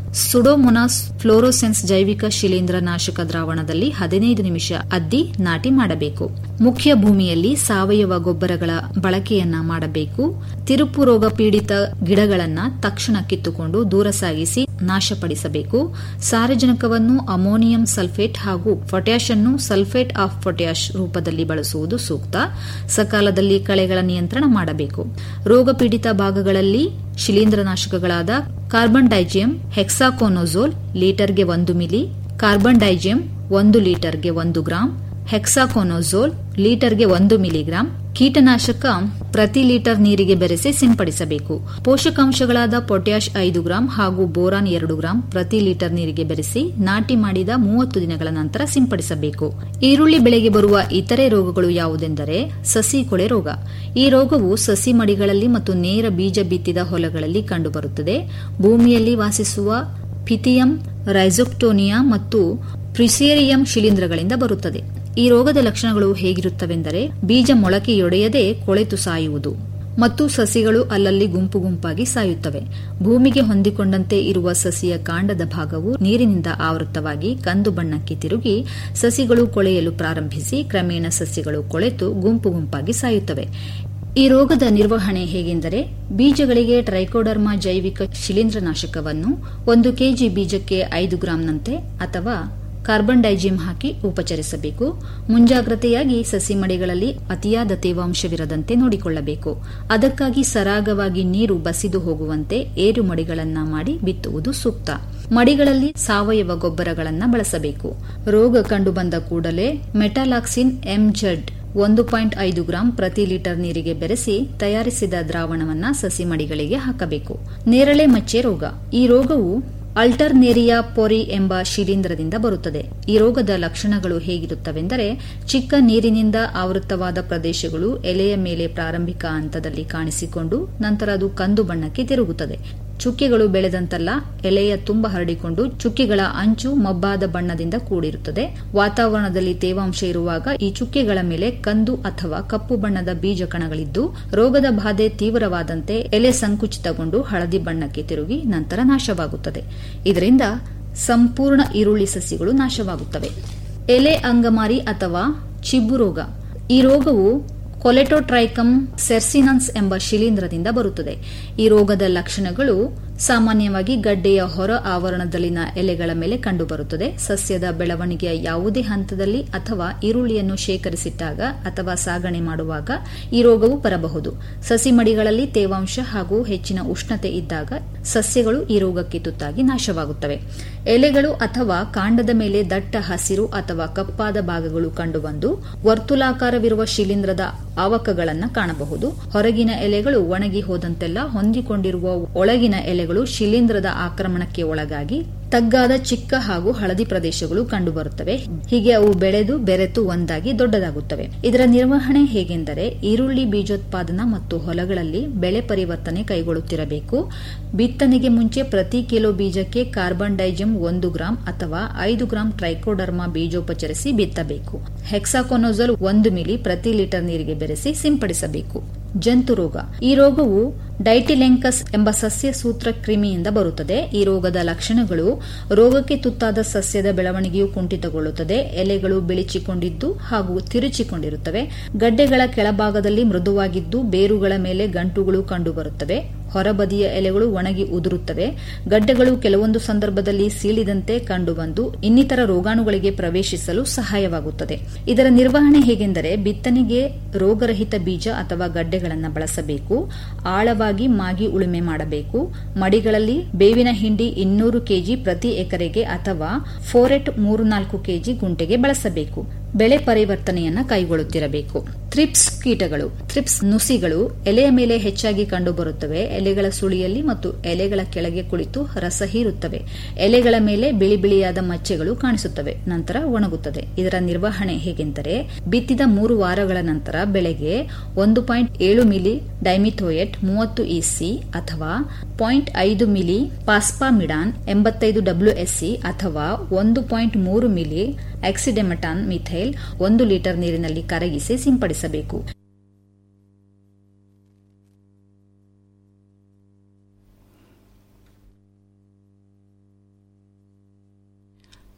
ಸುಡೋಮೊನಾಸ್ ಫ್ಲೋರೋಸೆನ್ಸ್ ಜೈವಿಕ ಶಿಲೀಂಧ್ರ ನಾಶಕ ದ್ರಾವಣದಲ್ಲಿ ಹದಿನೈದು ನಿಮಿಷ ಅದ್ದಿ ನಾಟಿ ಮಾಡಬೇಕು ಮುಖ್ಯ ಭೂಮಿಯಲ್ಲಿ ಸಾವಯವ ಗೊಬ್ಬರಗಳ ಬಳಕೆಯನ್ನ ಮಾಡಬೇಕು ತಿರುಪು ರೋಗ ಪೀಡಿತ ಗಿಡಗಳನ್ನ ತಕ್ಷಣ ಕಿತ್ತುಕೊಂಡು ದೂರ ಸಾಗಿಸಿ ನಾಶಪಡಿಸಬೇಕು ಸಾರಜನಕವನ್ನು ಅಮೋನಿಯಂ ಸಲ್ಫೇಟ್ ಹಾಗೂ ಪೊಟ್ಯಾಷ್ ಅನ್ನು ಸಲ್ಫೇಟ್ ಆಫ್ ಪೊಟ್ಯಾಷ್ ರೂಪದಲ್ಲಿ ಬಳಸುವುದು ಸೂಕ್ತ ಸಕಾಲದಲ್ಲಿ ಕಳೆಗಳ ನಿಯಂತ್ರಣ ಮಾಡಬೇಕು ರೋಗ ಪೀಡಿತ ಭಾಗಗಳಲ್ಲಿ ಶಿಲೀಂಧ್ರನಾಶಕಗಳಾದ ಕಾರ್ಬನ್ ಡೈಜಿಯಂ ಹೆಕ್ಸಾಕೋನೋಜೋಲ್ ಲೀಟರ್ಗೆ ಒಂದು ಮಿಲಿ ಕಾರ್ಬನ್ ಡೈಜಿಯಂ ಒಂದು ಲೀಟರ್ಗೆ ಒಂದು ಗ್ರಾಂ ಹೆಕ್ಸಾಕೋನೋಜೋಲ್ ಲೀಟರ್ಗೆ ಒಂದು ಮಿಲಿಗ್ರಾಂ ಕೀಟನಾಶಕ ಪ್ರತಿ ಲೀಟರ್ ನೀರಿಗೆ ಬೆರೆಸಿ ಸಿಂಪಡಿಸಬೇಕು ಪೋಷಕಾಂಶಗಳಾದ ಪೊಟ್ಯಾಷ್ ಐದು ಗ್ರಾಂ ಹಾಗೂ ಬೋರಾನ್ ಎರಡು ಗ್ರಾಂ ಪ್ರತಿ ಲೀಟರ್ ನೀರಿಗೆ ಬೆರೆಸಿ ನಾಟಿ ಮಾಡಿದ ಮೂವತ್ತು ದಿನಗಳ ನಂತರ ಸಿಂಪಡಿಸಬೇಕು ಈರುಳ್ಳಿ ಬೆಳೆಗೆ ಬರುವ ಇತರೆ ರೋಗಗಳು ಯಾವುದೆಂದರೆ ಸಸಿ ಕೊಳೆ ರೋಗ ಈ ರೋಗವು ಸಸಿ ಮಡಿಗಳಲ್ಲಿ ಮತ್ತು ನೇರ ಬೀಜ ಬಿತ್ತಿದ ಹೊಲಗಳಲ್ಲಿ ಕಂಡುಬರುತ್ತದೆ ಭೂಮಿಯಲ್ಲಿ ವಾಸಿಸುವ ಪಿಥಿಯಂ ರೈಸೋಕ್ಟೋನಿಯಾ ಮತ್ತು ಪ್ರಿಸೇರಿಯಂ ಶಿಲೀಂಧ್ರಗಳಿಂದ ಬರುತ್ತದೆ ಈ ರೋಗದ ಲಕ್ಷಣಗಳು ಹೇಗಿರುತ್ತವೆಂದರೆ ಬೀಜ ಮೊಳಕೆಯೊಡೆಯದೆ ಕೊಳೆತು ಸಾಯುವುದು ಮತ್ತು ಸಸಿಗಳು ಅಲ್ಲಲ್ಲಿ ಗುಂಪು ಗುಂಪಾಗಿ ಸಾಯುತ್ತವೆ ಭೂಮಿಗೆ ಹೊಂದಿಕೊಂಡಂತೆ ಇರುವ ಸಸಿಯ ಕಾಂಡದ ಭಾಗವು ನೀರಿನಿಂದ ಆವೃತವಾಗಿ ಕಂದು ಬಣ್ಣಕ್ಕೆ ತಿರುಗಿ ಸಸಿಗಳು ಕೊಳೆಯಲು ಪ್ರಾರಂಭಿಸಿ ಕ್ರಮೇಣ ಸಸ್ಯಗಳು ಕೊಳೆತು ಗುಂಪು ಗುಂಪಾಗಿ ಸಾಯುತ್ತವೆ ಈ ರೋಗದ ನಿರ್ವಹಣೆ ಹೇಗೆಂದರೆ ಬೀಜಗಳಿಗೆ ಟ್ರೈಕೋಡರ್ಮಾ ಜೈವಿಕ ಶಿಲೀಂಧ್ರನಾಶಕವನ್ನು ಒಂದು ಕೆಜಿ ಬೀಜಕ್ಕೆ ಐದು ಗ್ರಾಂನಂತೆ ಅಥವಾ ಕಾರ್ಬನ್ ಡೈಜಿಯಂ ಹಾಕಿ ಉಪಚರಿಸಬೇಕು ಮುಂಜಾಗ್ರತೆಯಾಗಿ ಸಸಿ ಮಡಿಗಳಲ್ಲಿ ಅತಿಯಾದ ತೇವಾಂಶವಿರದಂತೆ ನೋಡಿಕೊಳ್ಳಬೇಕು ಅದಕ್ಕಾಗಿ ಸರಾಗವಾಗಿ ನೀರು ಬಸಿದು ಹೋಗುವಂತೆ ಏರು ಮಡಿಗಳನ್ನ ಮಾಡಿ ಬಿತ್ತುವುದು ಸೂಕ್ತ ಮಡಿಗಳಲ್ಲಿ ಸಾವಯವ ಗೊಬ್ಬರಗಳನ್ನು ಬಳಸಬೇಕು ರೋಗ ಕಂಡುಬಂದ ಕೂಡಲೇ ಮೆಟಾಲಾಕ್ಸಿನ್ ಎಂಜೆಡ್ ಒಂದು ಪಾಯಿಂಟ್ ಐದು ಗ್ರಾಂ ಪ್ರತಿ ಲೀಟರ್ ನೀರಿಗೆ ಬೆರೆಸಿ ತಯಾರಿಸಿದ ದ್ರಾವಣವನ್ನ ಸಸಿ ಮಡಿಗಳಿಗೆ ಹಾಕಬೇಕು ನೇರಳೆ ಮಚ್ಚೆ ರೋಗ ಈ ರೋಗವು ಅಲ್ಟರ್ನೇರಿಯಾ ಪೊರಿ ಎಂಬ ಶಿಲೀಂಧ್ರದಿಂದ ಬರುತ್ತದೆ ಈ ರೋಗದ ಲಕ್ಷಣಗಳು ಹೇಗಿರುತ್ತವೆಂದರೆ ಚಿಕ್ಕ ನೀರಿನಿಂದ ಆವೃತವಾದ ಪ್ರದೇಶಗಳು ಎಲೆಯ ಮೇಲೆ ಪ್ರಾರಂಭಿಕ ಹಂತದಲ್ಲಿ ಕಾಣಿಸಿಕೊಂಡು ನಂತರ ಅದು ಕಂದು ಬಣ್ಣಕ್ಕೆ ತಿರುಗುತ್ತದೆ ಚುಕ್ಕೆಗಳು ಬೆಳೆದಂತಲ್ಲ ಎಲೆಯ ತುಂಬ ಹರಡಿಕೊಂಡು ಚುಕ್ಕೆಗಳ ಅಂಚು ಮಬ್ಬಾದ ಬಣ್ಣದಿಂದ ಕೂಡಿರುತ್ತದೆ ವಾತಾವರಣದಲ್ಲಿ ತೇವಾಂಶ ಇರುವಾಗ ಈ ಚುಕ್ಕೆಗಳ ಮೇಲೆ ಕಂದು ಅಥವಾ ಕಪ್ಪು ಬಣ್ಣದ ಬೀಜ ಕಣಗಳಿದ್ದು ರೋಗದ ಬಾಧೆ ತೀವ್ರವಾದಂತೆ ಎಲೆ ಸಂಕುಚಿತಗೊಂಡು ಹಳದಿ ಬಣ್ಣಕ್ಕೆ ತಿರುಗಿ ನಂತರ ನಾಶವಾಗುತ್ತದೆ ಇದರಿಂದ ಸಂಪೂರ್ಣ ಈರುಳ್ಳಿ ಸಸಿಗಳು ನಾಶವಾಗುತ್ತವೆ ಎಲೆ ಅಂಗಮಾರಿ ಅಥವಾ ಚಿಬ್ಬು ರೋಗ ಈ ರೋಗವು ಕೊಲೆಟೋಟ್ರೈಕಮ್ ಸೆರ್ಸಿನನ್ಸ್ ಎಂಬ ಶಿಲೀಂಧ್ರದಿಂದ ಬರುತ್ತದೆ ಈ ರೋಗದ ಲಕ್ಷಣಗಳು ಸಾಮಾನ್ಯವಾಗಿ ಗಡ್ಡೆಯ ಹೊರ ಆವರಣದಲ್ಲಿನ ಎಲೆಗಳ ಮೇಲೆ ಕಂಡುಬರುತ್ತದೆ ಸಸ್ಯದ ಬೆಳವಣಿಗೆಯ ಯಾವುದೇ ಹಂತದಲ್ಲಿ ಅಥವಾ ಈರುಳ್ಳಿಯನ್ನು ಶೇಖರಿಸಿಟ್ಟಾಗ ಅಥವಾ ಸಾಗಣೆ ಮಾಡುವಾಗ ಈ ರೋಗವು ಬರಬಹುದು ಸಸಿ ಮಡಿಗಳಲ್ಲಿ ತೇವಾಂಶ ಹಾಗೂ ಹೆಚ್ಚಿನ ಉಷ್ಣತೆ ಇದ್ದಾಗ ಸಸ್ಯಗಳು ಈ ರೋಗಕ್ಕೆ ತುತ್ತಾಗಿ ನಾಶವಾಗುತ್ತವೆ ಎಲೆಗಳು ಅಥವಾ ಕಾಂಡದ ಮೇಲೆ ದಟ್ಟ ಹಸಿರು ಅಥವಾ ಕಪ್ಪಾದ ಭಾಗಗಳು ಕಂಡುಬಂದು ವರ್ತುಲಾಕಾರವಿರುವ ಶಿಲೀಂಧ್ರದ ಆವಕಗಳನ್ನು ಕಾಣಬಹುದು ಹೊರಗಿನ ಎಲೆಗಳು ಒಣಗಿ ಹೋದಂತೆಲ್ಲ ಹೊಂದಿಕೊಂಡಿರುವ ಒಳಗಿನ ಎಲೆಗಳು ಶಿಲೀಂಧ್ರದ ಆಕ್ರಮಣಕ್ಕೆ ಒಳಗಾಗಿ ತಗ್ಗಾದ ಚಿಕ್ಕ ಹಾಗೂ ಹಳದಿ ಪ್ರದೇಶಗಳು ಕಂಡುಬರುತ್ತವೆ ಹೀಗೆ ಅವು ಬೆಳೆದು ಬೆರೆತು ಒಂದಾಗಿ ದೊಡ್ಡದಾಗುತ್ತವೆ ಇದರ ನಿರ್ವಹಣೆ ಹೇಗೆಂದರೆ ಈರುಳ್ಳಿ ಬೀಜೋತ್ಪಾದನಾ ಮತ್ತು ಹೊಲಗಳಲ್ಲಿ ಬೆಳೆ ಪರಿವರ್ತನೆ ಕೈಗೊಳ್ಳುತ್ತಿರಬೇಕು ಬಿತ್ತನೆಗೆ ಮುಂಚೆ ಪ್ರತಿ ಕಿಲೋ ಬೀಜಕ್ಕೆ ಕಾರ್ಬನ್ ಡೈಜಿಯಂ ಒಂದು ಗ್ರಾಂ ಅಥವಾ ಐದು ಗ್ರಾಂ ಟ್ರೈಕೋಡರ್ಮಾ ಬೀಜೋಪಚರಿಸಿ ಬಿತ್ತಬೇಕು ಹೆಕ್ಸಾಕೊನೋಜಲ್ ಒಂದು ಮಿಲಿ ಪ್ರತಿ ಲೀಟರ್ ನೀರಿಗೆ ಬೆರೆಸಿ ಸಿಂಪಡಿಸಬೇಕು ಜಂತು ರೋಗ ಈ ರೋಗವು ಡೈಟಿಲೆಂಕಸ್ ಎಂಬ ಸಸ್ಯ ಸೂತ್ರ ಕ್ರಿಮಿಯಿಂದ ಬರುತ್ತದೆ ಈ ರೋಗದ ಲಕ್ಷಣಗಳು ರೋಗಕ್ಕೆ ತುತ್ತಾದ ಸಸ್ಯದ ಬೆಳವಣಿಗೆಯು ಕುಂಠಿತಗೊಳ್ಳುತ್ತದೆ ಎಲೆಗಳು ಬೆಳಿಚಿಕೊಂಡಿದ್ದು ಹಾಗೂ ತಿರುಚಿಕೊಂಡಿರುತ್ತವೆ ಗಡ್ಡೆಗಳ ಕೆಳಭಾಗದಲ್ಲಿ ಮೃದುವಾಗಿದ್ದು ಬೇರುಗಳ ಮೇಲೆ ಗಂಟುಗಳು ಕಂಡುಬರುತ್ತವೆ ಹೊರಬದಿಯ ಎಲೆಗಳು ಒಣಗಿ ಉದುರುತ್ತವೆ ಗಡ್ಡೆಗಳು ಕೆಲವೊಂದು ಸಂದರ್ಭದಲ್ಲಿ ಸೀಳಿದಂತೆ ಕಂಡುಬಂದು ಇನ್ನಿತರ ರೋಗಾಣುಗಳಿಗೆ ಪ್ರವೇಶಿಸಲು ಸಹಾಯವಾಗುತ್ತದೆ ಇದರ ನಿರ್ವಹಣೆ ಹೇಗೆಂದರೆ ಬಿತ್ತನೆಗೆ ರೋಗರಹಿತ ಬೀಜ ಅಥವಾ ಗಡ್ಡೆಗಳನ್ನು ಬಳಸಬೇಕು ಆಳವಾಗಿ ಮಾಗಿ ಉಳುಮೆ ಮಾಡಬೇಕು ಮಡಿಗಳಲ್ಲಿ ಬೇವಿನ ಹಿಂಡಿ ಇನ್ನೂರು ಕೆಜಿ ಪ್ರತಿ ಎಕರೆಗೆ ಅಥವಾ ಫೋರೆಟ್ ಮೂರು ನಾಲ್ಕು ಕೆಜಿ ಗುಂಟೆಗೆ ಬಳಸಬೇಕು ಬೆಳೆ ಪರಿವರ್ತನೆಯನ್ನ ಕೈಗೊಳ್ಳುತ್ತಿರಬೇಕು ಥ್ರಿಪ್ಸ್ ಕೀಟಗಳು ಥ್ರಿಪ್ಸ್ ನುಸಿಗಳು ಎಲೆಯ ಮೇಲೆ ಹೆಚ್ಚಾಗಿ ಕಂಡುಬರುತ್ತವೆ ಎಲೆಗಳ ಸುಳಿಯಲ್ಲಿ ಮತ್ತು ಎಲೆಗಳ ಕೆಳಗೆ ಕುಳಿತು ರಸ ಹೀರುತ್ತವೆ ಎಲೆಗಳ ಮೇಲೆ ಬಿಳಿ ಬಿಳಿಯಾದ ಮಚ್ಚೆಗಳು ಕಾಣಿಸುತ್ತವೆ ನಂತರ ಒಣಗುತ್ತದೆ ಇದರ ನಿರ್ವಹಣೆ ಹೇಗೆಂದರೆ ಬಿತ್ತಿದ ಮೂರು ವಾರಗಳ ನಂತರ ಬೆಳೆಗೆ ಒಂದು ಪಾಯಿಂಟ್ ಏಳು ಮಿಲಿ ಡೈಮಿಥೋಯೆಟ್ ಮೂವತ್ತು ಇಸಿ ಅಥವಾ ಪಾಯಿಂಟ್ ಐದು ಮಿಲಿ ಪಾಸ್ಪಾಮಿಡಾನ್ ಎಂಬತ್ತೈದು ಡಬ್ಲ್ಯೂಎಸ್ಸಿ ಅಥವಾ ಒಂದು ಪಾಯಿಂಟ್ ಮೂರು ಮಿಲಿ ಆಕ್ಸಿಡೆಮಟಾನ್ ಮಿಥೈಲ್ ಒಂದು ಲೀಟರ್ ನೀರಿನಲ್ಲಿ ಕರಗಿಸಿ ಸಿಂಪಡಿಸಬೇಕು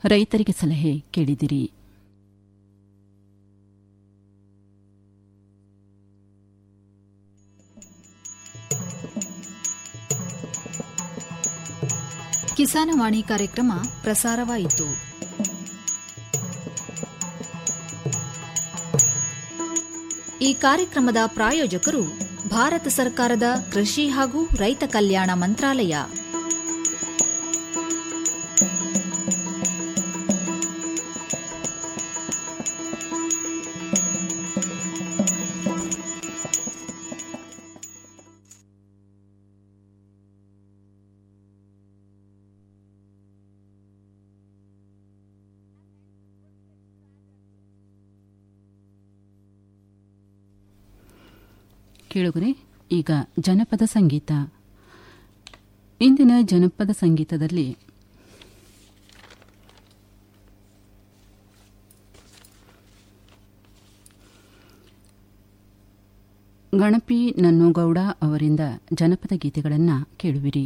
ರೈತರಿಗೆ ಸಲಹೆ ಕೇಳಿದಿರಿ ಕಿಸಾನವಾಣಿ ಕಾರ್ಯಕ್ರಮ ಪ್ರಸಾರವಾಯಿತು ಈ ಕಾರ್ಯಕ್ರಮದ ಪ್ರಾಯೋಜಕರು ಭಾರತ ಸರ್ಕಾರದ ಕೃಷಿ ಹಾಗೂ ರೈತ ಕಲ್ಯಾಣ ಮಂತ್ರಾಲಯ ಕೇಳುಗರೆ ಈಗ ಜನಪದ ಸಂಗೀತ ಇಂದಿನ ಜನಪದ ಸಂಗೀತದಲ್ಲಿ ಗಣಪಿ ನನ್ನೋಗೌಡ ಅವರಿಂದ ಜನಪದ ಗೀತೆಗಳನ್ನು ಕೇಳುವಿರಿ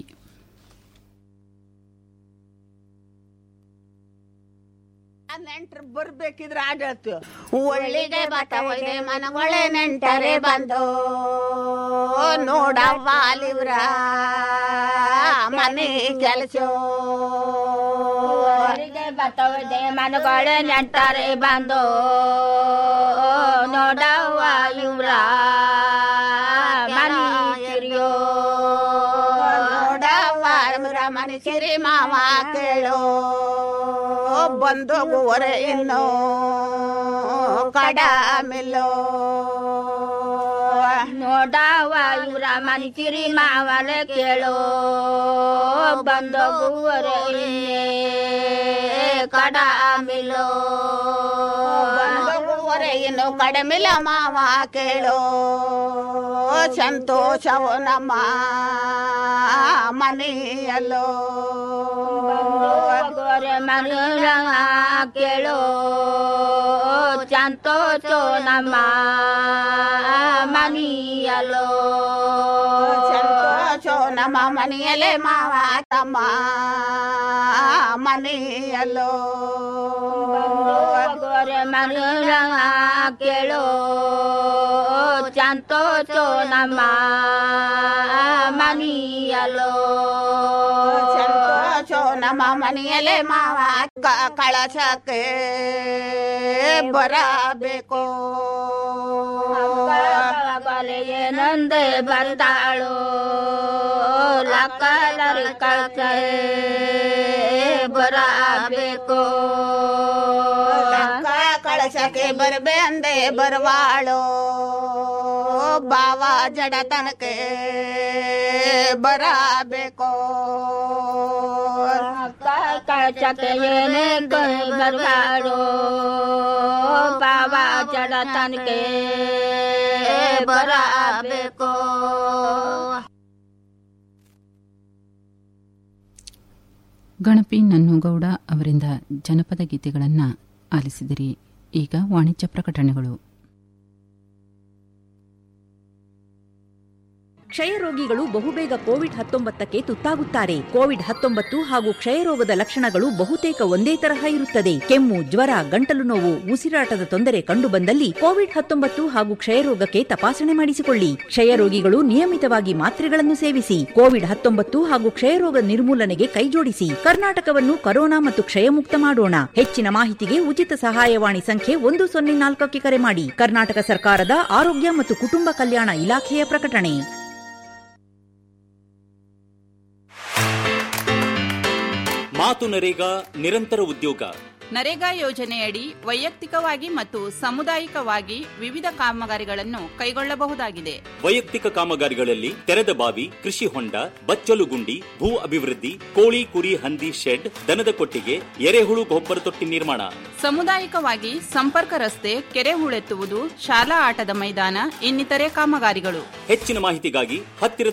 ನೆಂಟ್ರು ಬರ್ಬೇಕಿದ್ರೆ ಆಡತ್ತು ಒಳ್ಳಿಗೆ ಬತ್ತವೈದೆ ಮನಗೊಳೆ ನೆಂಟರೆ ಬಂದು ನೋಡವ್ವ ಅಲಿವ್ರ ಮನೆ ಕೆಲಸ ಬತ್ತವೈದೆ ಮನಗೊಳೆ ನೆಂಟರೆ ಬಂದು ನೋಡವ್ವ ಇವ್ರ ಮನೆ ಕಿರಿಯೋ ನೋಡವ್ವ ಇವ್ರ ಮನೆ ಸಿರಿ ಮಾವ ಕೇಳೋ ಬಂದೋಗುವರೆ ಇನ್ನು ಕಡಮಿಲ್ಲೋ ನೋಡವ ಇವ್ರ ಮನಿಸಿರಿ ಮಾವಲ ಕೇಳೋ ಬಂದೋಗುವರೆ ಕಡಮಿಲ್ಲೋ ಬಂದೋಗುವರೆ ಇನ್ನು ಕಡಮಿಲ್ಲ ಮಾವ ಕೇಳೋ ಸಂತೋಷವು ನಮ್ಮ ಮನೆಯಲ್ಲೋ ಮನ ಕೇಳೋ ಸಂತೋಷೋ ನಮ್ಮ ಮನಿಯಲ್ಲೋ ಸಂತೋಷೋ ನಮ್ಮ ಮನೆಯಲ್ಲೇ ಮಾವ ತಮ್ಮ ಮನೆಯಲ್ಲೋ ಮನ ಕೇಳೋ ಸಂತೋಷೋ ನಮ್ಮ ಮನಿಯಲ್ಲೋ ಸಂತೋಷೋ ನಮ್ಮ ಮನೆಯಲ್ಲೇ ಮಾವ ಕ- ಕಳಶಕ್ಕೆ ಬರಬೇಕು ಏನಂದೆ ಬಂದಾಳು ಲಕ್ಕಲರಿ ಕಳಶ ಬರಬೇಕು ಕಳಶಕ್ಕೆ ಬರ್ಬೆ ಅಂದೆ ಬರವಾಳು ಬಾವ ಜಡ ತನಕೆ ಬರಬೇಕು ಕಳಶಕ್ಕೆ ಏನೇ ಬರವಾಳು ಬಾವ ಜಡ ತನಕೆ ಬರಬೇಕು ಗಣಪಿ ನನ್ನೋಗೌಡ ಅವರಿಂದ ಜನಪದ ಗೀತೆಗಳನ್ನು ಆಲಿಸಿದಿರಿ ಈಗ ವಾಣಿಜ್ಯ ಪ್ರಕಟಣೆಗಳು ಕ್ಷಯರೋಗಿಗಳು ಬಹುಬೇಗ ಕೋವಿಡ್ ಹತ್ತೊಂಬತ್ತಕ್ಕೆ ತುತ್ತಾಗುತ್ತಾರೆ ಕೋವಿಡ್ ಹತ್ತೊಂಬತ್ತು ಹಾಗೂ ಕ್ಷಯರೋಗದ ಲಕ್ಷಣಗಳು ಬಹುತೇಕ ಒಂದೇ ತರಹ ಇರುತ್ತದೆ ಕೆಮ್ಮು ಜ್ವರ ಗಂಟಲು ನೋವು ಉಸಿರಾಟದ ತೊಂದರೆ ಕಂಡುಬಂದಲ್ಲಿ ಕೋವಿಡ್ ಹತ್ತೊಂಬತ್ತು ಹಾಗೂ ಕ್ಷಯರೋಗಕ್ಕೆ ತಪಾಸಣೆ ಮಾಡಿಸಿಕೊಳ್ಳಿ ಕ್ಷಯರೋಗಿಗಳು ನಿಯಮಿತವಾಗಿ ಮಾತ್ರೆಗಳನ್ನು ಸೇವಿಸಿ ಕೋವಿಡ್ ಹತ್ತೊಂಬತ್ತು ಹಾಗೂ ಕ್ಷಯರೋಗ ನಿರ್ಮೂಲನೆಗೆ ಕೈಜೋಡಿಸಿ ಕರ್ನಾಟಕವನ್ನು ಕರೋನಾ ಮತ್ತು ಕ್ಷಯಮುಕ್ತ ಮಾಡೋಣ ಹೆಚ್ಚಿನ ಮಾಹಿತಿಗೆ ಉಚಿತ ಸಹಾಯವಾಣಿ ಸಂಖ್ಯೆ ಒಂದು ಸೊನ್ನೆ ನಾಲ್ಕಕ್ಕೆ ಕರೆ ಮಾಡಿ ಕರ್ನಾಟಕ ಸರ್ಕಾರದ ಆರೋಗ್ಯ ಮತ್ತು ಕುಟುಂಬ ಕಲ್ಯಾಣ ಇಲಾಖೆಯ ಪ್ರಕಟಣೆ ಮಾತು ನರೇಗಾ ನಿರಂತರ ಉದ್ಯೋಗ ನರೇಗಾ ಯೋಜನೆಯಡಿ ವೈಯಕ್ತಿಕವಾಗಿ ಮತ್ತು ಸಾಮುದಾಯಿಕವಾಗಿ ವಿವಿಧ ಕಾಮಗಾರಿಗಳನ್ನು ಕೈಗೊಳ್ಳಬಹುದಾಗಿದೆ ವೈಯಕ್ತಿಕ ಕಾಮಗಾರಿಗಳಲ್ಲಿ ತೆರೆದ ಬಾವಿ ಕೃಷಿ ಹೊಂಡ ಬಚ್ಚಲು ಗುಂಡಿ ಭೂ ಅಭಿವೃದ್ಧಿ ಕೋಳಿ ಕುರಿ ಹಂದಿ ಶೆಡ್ ದನದ ಕೊಟ್ಟಿಗೆ ಎರೆಹುಳು ಗೊಬ್ಬರ ತೊಟ್ಟಿ ನಿರ್ಮಾಣ ಸಾಮುದಾಯಿಕವಾಗಿ ಸಂಪರ್ಕ ರಸ್ತೆ ಕೆರೆ ಹೂಳೆತ್ತುವುದು ಶಾಲಾ ಆಟದ ಮೈದಾನ ಇನ್ನಿತರೆ ಕಾಮಗಾರಿಗಳು ಹೆಚ್ಚಿನ ಮಾಹಿತಿಗಾಗಿ ಹತ್ತಿರದ